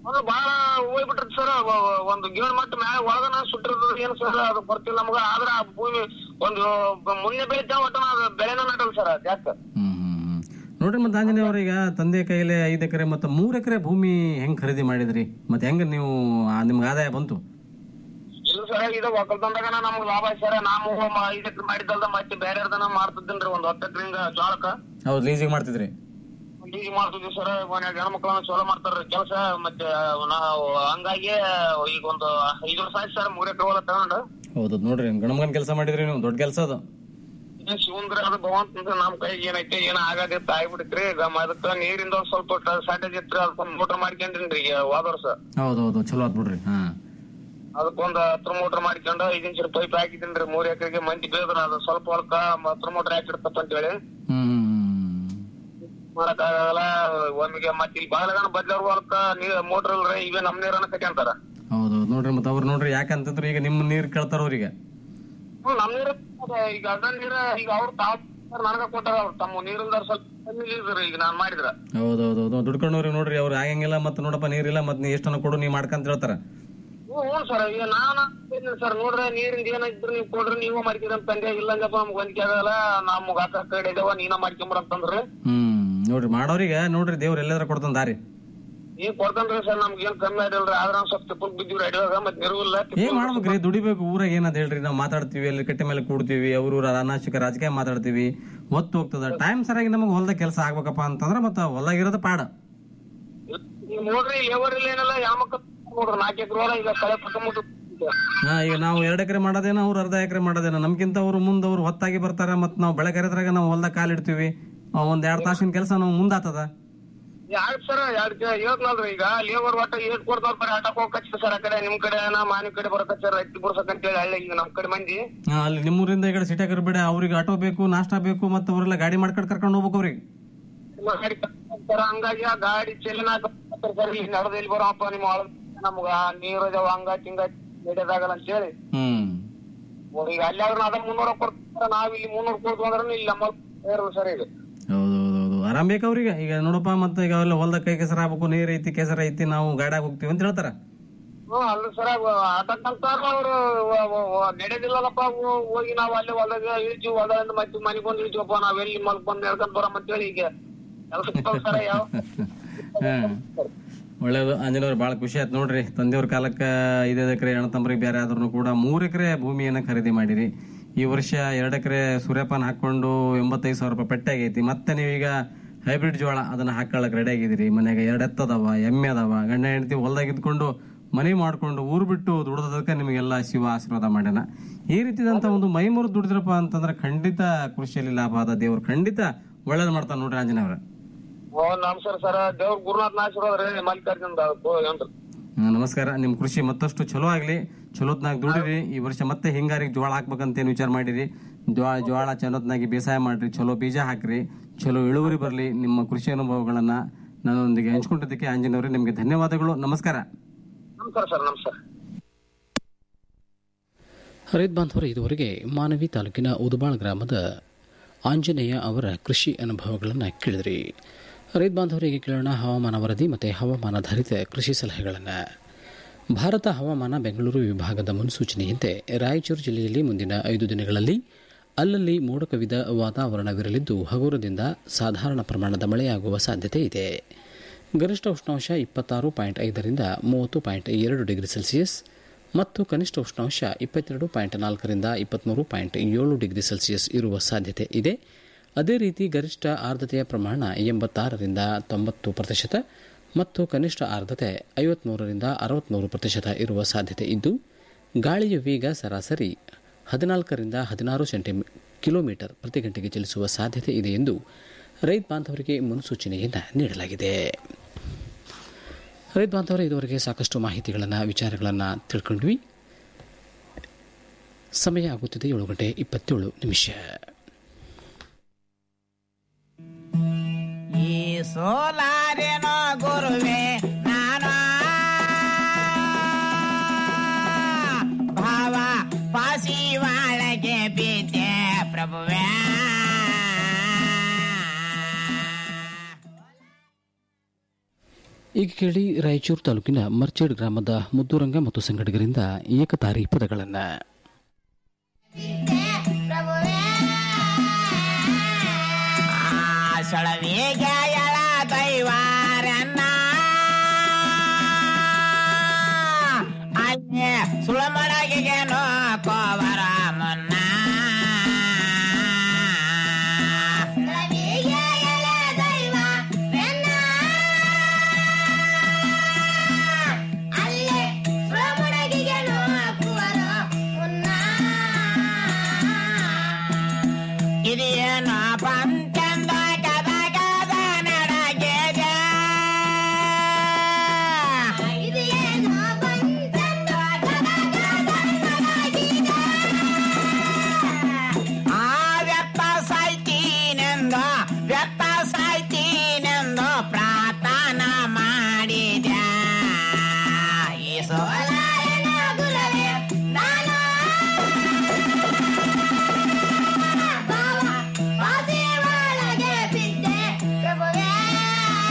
ಒಂದು ಬಾಳ ಹೋಗ್ಬಿಟ್ರಿ ಸರ್ ಒಂದು ಗಿವನ್ ಮಟ್ಟ ಮ್ಯಾಲ ಒಳಗನ ಸುಟ್ಟಿರ್ತದ ಏನ್ ಸರ್ ಅದು ಬರ್ತಿಲ್ಲ ನಮಗ ಆದ್ರ ಆ ಭೂಮಿ ಒಂದು ಮುನ್ನೆ ಬೆಳಿತಾವ ಒಟ್ಟ ಅದು ಬೆಳೆನ ನಟಲ್ ಸರ್ ಜಾಸ್ತಿ ನೋಡ್ರಿ ಮತ್ತೆ ಆಂಜನೇಯ ಅವ್ರ ಈಗ ತಂದೆ ಕೈಲಿ ಐದು ಎಕರೆ ಮತ್ತು ಮೂರು ಎಕರೆ ಭೂಮಿ ಹೆಂಗ್ ಖರೀದಿ ಮಾಡಿದ್ರಿ ಮತ್ತೆ ಹೆಂಗ್ ನೀವು ಆ, ನಿಮ್ಗೆ ಆದಾಯ ಬಂತು ಇಲ್ಲ ಸರ್ ಇದು ಒಕ್ಕಲ್ತನದಾಗನ ನಮ್ಗ್ ಲಾಭ ಐತ್ ಸರ್ ನಾವು ಮ- ಐದ್ ಎಕರೆ ಮಾಡಿದ್ದಲ್ದ ಮತ್ತೆ ಬೇರೆದನ ಮಾಡ್ತಿದ್ದೀನ್ರಿ ಒಂದ್ ಹತ್ತು ಎಕರೆಂಗ ಜೋಳಕ್ಕ ಹೌದು ಲೀಸಿಗೆ ಮಾಡ್ತಿದ್ರಿ ಈಗ ಮಾಡ್ತಿದ್ವಿ ಸರ್ ಮನ್ಯಾಗ ಹೆಣ್ಮಕ್ಳನ್ನ ಚಲೋ ಮಾಡ್ತಾರ ಕೆಲಸ ಮತ್ತೆ ನಾವು ಹಂಗಾಗಿ ಈಗ ಒಂದು ಐದು ವರ್ಷ ಆಯ್ತು ಸರ್ ಮೂರ್ ಎಕರೆ ಹೊಲ ತಗೊಂಡು ಹೌದು ನೋಡ್ರಿ ಗಣಮಗನ್ ಕೆಲಸ ಮಾಡಿದ್ರಿ ನೀವು ದೊಡ್ಡ ಕೆಲಸ ಅದು ಇದೇ ಶಿವಂದ್ರ ಅದು ಭಗವಂತ ನಮ್ ಕೈಗೆ ಏನೈತೆ ಏನ ಆಗಾದಿತ್ತ ಆಗ್ಬಿಟ್ಟಿತ್ರಿ ಈಗ ಮ- ಅದಕ್ಕ ನೀರಿಂದ ಒಂದ್ ಸ್ವಲ್ಪ ಶಾರ್ಟೇಜ್ ಇತ್ರಿ ಅದಕ್ಕೊಂದ್ ಮೋಟರ್ ಮಾಡ್ಕೊಂಡ್ರಿ ಈಗ ಹೋದ ವರ್ಷ ಹೌದು ಹೌದು ಚಲೋ ಆತ್ ಬಿಡ್ರಿ ಹಾ ಅದಕ್ಕೊಂದ್ ಹತ್ರ ಮೋಟರ್ ಮಾಡ್ಕೊಂಡು ಐದ್ ಇಂಚ್ ಪೈಪ್ ಹಾಕಿದ್ದೀನ್ರಿ ಮೂರ್ ಎಕರೆಗೆ ಮಂದಿ ಬೇದ್ರ ಅದು ಸ್ವಲ್ಪ ಹೊಲಕ್ಕ ಹತ್ರ ಮೋಟರ್ ಹಾಕಿರ್ತಪ್ಪ ಅಂತ ಹೇಳಿ ಮಾಡಕ್ ಆಗಲ್ಲ ಒಮ್ಮಿಗೆ ಮತ್ತೆ ಇಲ್ಲಿ ಬಾಳ ಜನ ಬದ್ಲವ್ರ ಹೊಲಕ್ಕ ನೀರ್ ಮೋಟರ್ ಇಲ್ರಿ ಇವೇ ನಮ್ ನೀರನ್ನ ಕಟ್ಕೊಂತಾರ ಹೌದು ಹೌದು ನೋಡ್ರಿ ಮತ್ತೆ ಅವ್ರು ನೋಡ್ರಿ ಯಾಕಂತಂದ್ರೆ ಈಗ ನಿಮ್ಮ ನೀರ್ ಕೇಳ್ತಾರ ಅವ್ರಿಗೆ ಹ್ಮ್ ನಮ್ ನೀರ ಈಗ ಅದ ನೀರ ಈಗ ಅವ್ರು ತಾವ್ ನನಗ ಕೊಟ್ಟಾರ ಅವ್ರು ತಮ್ಮ ನೀರಿಂದ ಸ್ವಲ್ಪ ಕಮ್ಮಿ ಇದ್ರಿ ಈಗ ನಾನ್ ಮಾಡಿದ್ರ ಹೌದು ಹೌದು ಹೌದು ದುಡ್ಕೊಂಡವ್ರಿಗೆ ನೋಡ್ರಿ ಅವ್ರು ಆಗಂಗಿಲ್ಲ ಮತ್ತೆ ನೋಡಪ್ಪ ನೀರಿಲ್ಲ ಮತ್ತೆ ನೀ ಎಷ್ಟನ್ನ ಕೊಡು ನೀ ಮಾಡ್ಕಂತ ಹೇಳ್ತಾರ ಹ್ಞೂ ಹ್ಞೂ ಸರ್ ಈಗ ನಾನು ಸರ್ ನೋಡ್ರಿ ನೀರಿಂದ ಏನಾಯ್ತು ನೀವು ಕೊಡ್ರಿ ನೀವು ಮಾಡ್ತೀರಿ ಅಂತ ತಂದೆ ಇಲ್ಲಂಗಪ್ಪ ನಮ್ಗೆ ಹೊಂದಿಕೆ ಆಗಲ್ಲ ನಮ್ಗ್ ಅಕ್ಕ ಕಡೆ ಇದಾವ ನೀನ ಮಾಡ್ಕೊಂಬರ ಅಂತಂದ್ರಿ ಹ್ಮ್ ನೋಡ್ರಿ ಮಾಡೋರಿಗೆ ನೋಡ್ರಿ ದೇವ್ರ ಎಲ್ಲಾದ್ರ ಕೊಡ್ತಾನ ದಾರಿ ನೀವ್ ಕೊಡ್ತಂದ್ರಿ ಸರ್ ನಮ್ಗೆ ಏನ್ ಕಮ್ಮಿ ಆಗಿಲ್ರಿ ಆದ್ರ ಒಂದ್ ಸ್ವಲ್ಪ ತಿಪ್ಪಲ್ ಬಿದ್ದಿವ್ರಿ ಅಡಿವಾಗ ಮತ್ತೆ ನೆರವಿಲ್ಲ ಏನ್ ಮಾಡ್ಬೇಕ್ರಿ ದುಡಿಬೇಕು ಊರಾಗ ಏನಂತ ಹೇಳ್ರಿ ನಾವು ಮಾತಾಡ್ತೀವಿ ಅಲ್ಲಿ ಕಟ್ಟೆ ಮೇಲೆ ಕೂಡ್ತೀವಿ ಅವರು ಅನಾಶಿಕ ರಾಜಕೀಯ ಮಾತಾಡ್ತೀವಿ ಒತ್ತು ಹೋಗ್ತದ ಟೈಮ್ ಸರಿಯಾಗಿ ನಮಗೆ ಹೊಲದ ಕೆಲಸ ಆಗ್ಬೇಕಪ್ಪ ಅಂತಂದ್ರೆ ಮತ್ತೆ ಹೊಲದಾಗ ಇರೋದು ಪಾಡ ಈಗ ನೋಡ್ರಿ ಲೇಬರ್ ಇಲ್ಲ ಏನಲ್ಲ ಯಾಮಕ್ಕ ನೋಡ್ರಿ ನಾಲ್ಕು ಎಕರೆ ಹೊಲ ಈಗ ಕಳೆ ಪಕ್ಕ ಹಾ ಈಗ ನಾವು ಎರಡ್ ಎಕರೆ ಮಾಡೋದೇನ ಅವ್ರು ಅರ್ಧ ಎಕರೆ ಮಾಡೋದೇನ ನಮ್ಗಿಂತ ಅವ್ರು ಮುಂದೆ ಅವ್ರು ಹೊತ್ತಾಗಿ ಬರ್ತಾರೆ ಮತ್ತೆ ನಾವು ಬೆಳೆ ಕರೆದ್ರಾಗ ನಾವು ಹೊಲ್ದಾಗ ಕಾಲಿಡ್ತೀವಿ ಆ, ಒಂದ್ ಎರಡ್ ತಾಸಿನ ಕೆಲಸ ನಾವು ಮುಂದಾತದ ಯಾಕೆ ಸರ್ ಎರಡ್ ಹೇಳ್ತನಲ್ರಿ ಈಗ ಲೇಬರ್ ಒಟ್ಟ ಏಟ್ ಕೊಡ್ತಾರ ಬರೀ ಆಟಕ್ ಹೋಗಚ್ಚ ಸರ್ ಆ ಕಡೆ ನಿಮ್ ಕಡೆ ನಾ ಮಾನಿ ಕಡೆ ಬರಕಚ್ಚ ರೈತ ಬಿಡ್ಸಕ್ ಹೇಳಿ ಹಳ್ಳಿ ಈಗ ನಮ್ ಕಡೆ ಮಂದಿ ಆ, ಅಲ್ಲಿ ನಿಮ್ಮೂರಿಂದ ಈ ಕಡೆ ಸಿಟಿಯಾಗ ಬೇಡ ಅವ್ರಿಗೆ ಆಟೋ ಬೇಕು ನಾಷ್ಟಾ ಬೇಕು ಮತ್ತೆ ಅವರೆಲ್ಲ ಗಾಡಿ ಮಾಡ್ಕೊಂಡು ಕರ್ಕೊಂಡು ಹೋಗ್ಬೇಕು ಅವ್ರಿಗೆ ಗಾಡಿ ಸರ್ ಹಂಗಾಗಿ ಆ ಗಾಡಿ ಚೆಲ್ಲಿನ ಸರ್ ಇಲ್ಲಿ ನಡೆದಲ್ಲಿ ಬರೋಪ್ಪ ನಿಮ್ಮ ಒಳಗ್ ನಮ್ಗ ನೀರ್ ಇದಾವ ಹಂಗ ಹಿಂಗ ನಡೆಯೋದಾಗಲ್ಲ ಅಂತ ಹೇಳಿ ಹ್ಮ್ ಈಗ ಅಲ್ಲಿ ಆದ್ರೂ ಅದ ಮುನ್ನೂರ ಕೊಡ್ತಾರ ನಾವ್ ಇಲ್ಲಿ ಮುನ್ನೂರ ಕೊಡ್ತು ಅಂದ್ರೆ ಇಲ್ಲಿ ನಮ್ಮ ಸರ್ ಈಗ ಹೌದು ಹೌದು ಹೌದು ಆರಾಮ್ ಬೇಕು ಅವ್ರಿಗೆ ಈಗ ನೋಡಪ್ಪ ಮತ್ತೆ ಈಗ ಅವೆಲ್ಲ ಹೊಲ್ದಾಗ ಕೈ ಕೆಸರ ಆಗ್ಬೇಕು ನೀರ್ ಐತಿ ಕೆಸರ ಐತಿ ನಾವು ಗಾಡ್ಯಾಗ ಹೋಗ್ತೀವಿ ಅಂತ ಹೇಳ್ತಾರ ಹ್ಮ್ ಅಲ್ಲ ಸರ್ ಆಟಕ್ಕಂತ ಅವ್ರು ನಡೆದಿಲ್ಲಲ್ಲಪ್ಪ ಹೋ- ಹೋಗಿ ನಾವ್ ಅಲ್ಲಿ ಹೊಲದಾಗ ಇಳ್ತೀವಿ ಹೊಲದಿಂದ ಮತ್ತೆ ಮನೆಗ್ ಬಂದು ಇಳ್ತೀವಪ್ಪ ನಾವ್ ಎಲ್ಲಿ ಮಲ್ಕ್ ಬಂದ್ ಹೇಳ್ಕೊಂಡ್ ಬರಮ್ ಅಂತ ಹೇಳಿ ಈಗ ಕೆಲ್ಸಕ್ಕೆ ಸರ ಯಾವ ಹ್ಮ್ ಒಳ್ಳೇದು ಆಂಜನೇಯವ್ರು ಭಾಳ ಖುಷಿ ಆಯ್ತು ನೋಡ್ರಿ ತಂದೆಯವ್ರ ಕಾಲಕ್ಕೆ ಐದೈದು ಎಕರೆ ಅಣ್ಣತಮ್ಮರಿಗೆ ಬೇರೆ ಆದ್ರೂ ಕೂಡ ಮೂರು ಎಕರೆ ಭೂಮಿಯನ್ನು ಖರೀದಿ ಮಾಡಿರಿ ಈ ವರ್ಷ ಎರಡು ಎಕರೆ ಸೂರ್ಯಪಾನ ಹಾಕೊಂಡು ಎಂಬತ್ತೈದು ಸಾವಿರ ರೂಪಾಯಿ ಪೆಟ್ಟಾಗೈತಿ ಮತ್ತೆ ನೀವೀಗ ಹೈಬ್ರಿಡ್ ಜೋಳ ಅದನ್ನ ಹಾಕೊಳ್ಳಕ್ ರೆಡಿ ಆಗಿದ್ದೀರಿ ಮನ್ಯಾಗ ಎರಡು ಎತ್ತದವ ಎಮ್ಮೆ ಅದಾವ ಗಂಡ ಹೆಂಡತಿ ಹೊಲ್ದಾಗ ಇದ್ಕೊಂಡು ಮನೆ ಮಾಡ್ಕೊಂಡು ಊರು ಬಿಟ್ಟು ದುಡ್ದದಕ್ಕೆ ನಿಮಗೆಲ್ಲ ಶಿವ ಆಶೀರ್ವಾದ ಮಾಡ್ಯಾನ ಈ ರೀತಿದಂತ ಒಂದು ಮೈಮೂರು ದುಡಿದ್ರಪ್ಪ ಅಂತಂದ್ರೆ ಖಂಡಿತ ಕೃಷಿಯಲ್ಲಿ ಲಾಭ ಅದ ದೇವ್ರು ಖಂಡಿತ ಒಳ್ಳೇದು ಮಾಡ್ತಾನೆ ನೋಡ್ರಿ ಆಂಜನೇಯವ್ರ ಓ ನಮಸ್ಕಾರ ಸರ್ ದೇವ್ರ ಗುರುನಾಥ್ ಆಶೀರ್ವಾದ ರೀ ಮಲ್ಲಿಕಾರ್ಜುನ್ ಏನ್ರಿ ಹಾ, ನಮಸ್ಕಾರ ನಿಮ್ ಕೃಷಿ ಮತ್ತಷ್ಟು ಚಲೋ ಆಗ್ಲಿ ಚಲೋತ್ನಾಗ ದುಡಿರಿ ಈ ವರ್ಷ ಮತ್ತೆ ಹಿಂಗಾರಿಗೆ ಜೋಳ ಹಾಕ್ಬೇಕಂತ ಏನ್ ವಿಚಾರ ಮಾಡಿರಿ ಜೋಳ ಜೋಳ ಚಲೋತ್ನಾಗಿ ಬೇಸಾಯ ಮಾಡ್ರಿ ಚಲೋ ಬೀಜ ಹಾಕ್ರಿ ಚಲೋ ಇಳುವರಿ ಬರಲಿ ನಿಮ್ಮ ಕೃಷಿ ಅನುಭವಗಳನ್ನ ನನ್ನೊಂದಿಗೆ ಹಂಚ್ಕೊಂಡಿದ್ದಕ್ಕೆ ಆಂಜನೇಯವ್ರೆ ನಿಮಗೆ ಧನ್ಯವಾದಗಳು ನಮಸ್ಕಾರ ನಮಸ್ಕಾರ ಸರ್ ನಮಸ್ಕಾರ ರೈತ ಬಾಂಧವರು ಇದುವರೆಗೆ ಮಾನವಿ ತಾಲೂಕಿನ ಉದುಬಾಳ್ ಗ್ರಾಮದ ಆಂಜನೇಯ ಅವರ ಕೃಷಿ ಅನುಭವಗಳನ್ನು ಕೇಳಿದ್ರಿ ರೈತ ಬಾಂಧವರಿಗೆ ಕೇಳೋಣ ಹವಾಮಾನ ವರದಿ ಮತ್ತು ಹವಾಮಾನಾಧಾರಿತ ಕೃಷಿ ಸಲಹೆಗಳನ್ನು ಭಾರತ ಹವಾಮಾನ ಬೆಂಗಳೂರು ವಿಭಾಗದ ಮುನ್ಸೂಚನೆಯಂತೆ ರಾಯಚೂರು ಜಿಲ್ಲೆಯಲ್ಲಿ ಮುಂದಿನ ಐದು ದಿನಗಳಲ್ಲಿ ಅಲ್ಲಲ್ಲಿ ಮೋಡ ಕವಿದ ವಾತಾವರಣವಿರಲಿದ್ದು ಹಗುರದಿಂದ ಸಾಧಾರಣ ಪ್ರಮಾಣದ ಮಳೆಯಾಗುವ ಸಾಧ್ಯತೆ ಇದೆ ಗರಿಷ್ಠ ಉಷ್ಣಾಂಶ ಇಪ್ಪತ್ತಾರು ಪಾಯಿಂಟ್ ಐದರಿಂದ ಮೂವತ್ತು ಪಾಯಿಂಟ್ ಎರಡು ಡಿಗ್ರಿ ಸೆಲ್ಸಿಯಸ್ ಮತ್ತು ಕನಿಷ್ಠ ಉಷ್ಣಾಂಶ ಇಪ್ಪತ್ತೆರಡು ಪಾಯಿಂಟ್ ನಾಲ್ಕರಿಂದ ಇಪ್ಪತ್ತ್ಮೂರು ಪಾಯಿಂಟ್ ಏಳು ಡಿಗ್ರಿ ಸೆಲ್ಸಿಯಸ್ ಇರುವ ಸಾಧ್ಯತೆ ಇದೆ ಅದೇ ರೀತಿ ಗರಿಷ್ಠ ಆರ್ದ್ರತೆಯ ಪ್ರಮಾಣ ಎಂಬತ್ತಾರರಿಂದ ತೊಂಬತ್ತು ಪ್ರತಿಶತ ಮತ್ತು ಕನಿಷ್ಠ ಆರ್ದ್ರತೆ ಐವತ್ಮೂರರಿಂದ ಅರವತ್ತ್ಮೂರು ಪ್ರತಿಶತ ಇರುವ ಸಾಧ್ಯತೆ ಇದ್ದು ಗಾಳಿಯ ವೇಗ ಸರಾಸರಿ ಹದಿನಾಲ್ಕರಿಂದ ಹದಿನಾರು ಸೆಂಟಿಮೀ ಕಿಲೋಮೀಟರ್ ಪ್ರತಿ ಗಂಟೆಗೆ ಚಲಿಸುವ ಸಾಧ್ಯತೆ ಇದೆ ಎಂದು ರೈತ ಬಾಂಧವರಿಗೆ ಮುನ್ಸೂಚನೆಯನ್ನು ನೀಡಲಾಗಿದೆ ರೈತ ಬಾಂಧವರ ಇದುವರೆಗೆ ಸಾಕಷ್ಟು ಮಾಹಿತಿಗಳನ್ನು ವಿಚಾರಗಳನ್ನು ತಿಳ್ಕೊಂಡ್ವಿ ಸಮಯ ಆಗುತ್ತಿದೆ ಏಳು ಗಂಟೆ ಇಪ್ಪತ್ತೇಳು ನಿಮಿಷ ಈ ಸೋಲಾರೇನೋ ಗುರುವೆ ನಾನು ಭಾವ ಪಾಸಿ ಒಳಗೆ ಬಿದ್ದೆ ಪ್ರಭುವೇ ಈಗ ಕೇಳಿ ರಾಯಚೂರು ತಾಲೂಕಿನ ಮರ್ಚೇಡ್ ಗ್ರಾಮದ ಮುದ್ದುರಂಗ ಮತ್ತು ಸಂಗಡಿಗರಿಂದ ಏಕತಾರಿ ಪದಗಳನ್ನು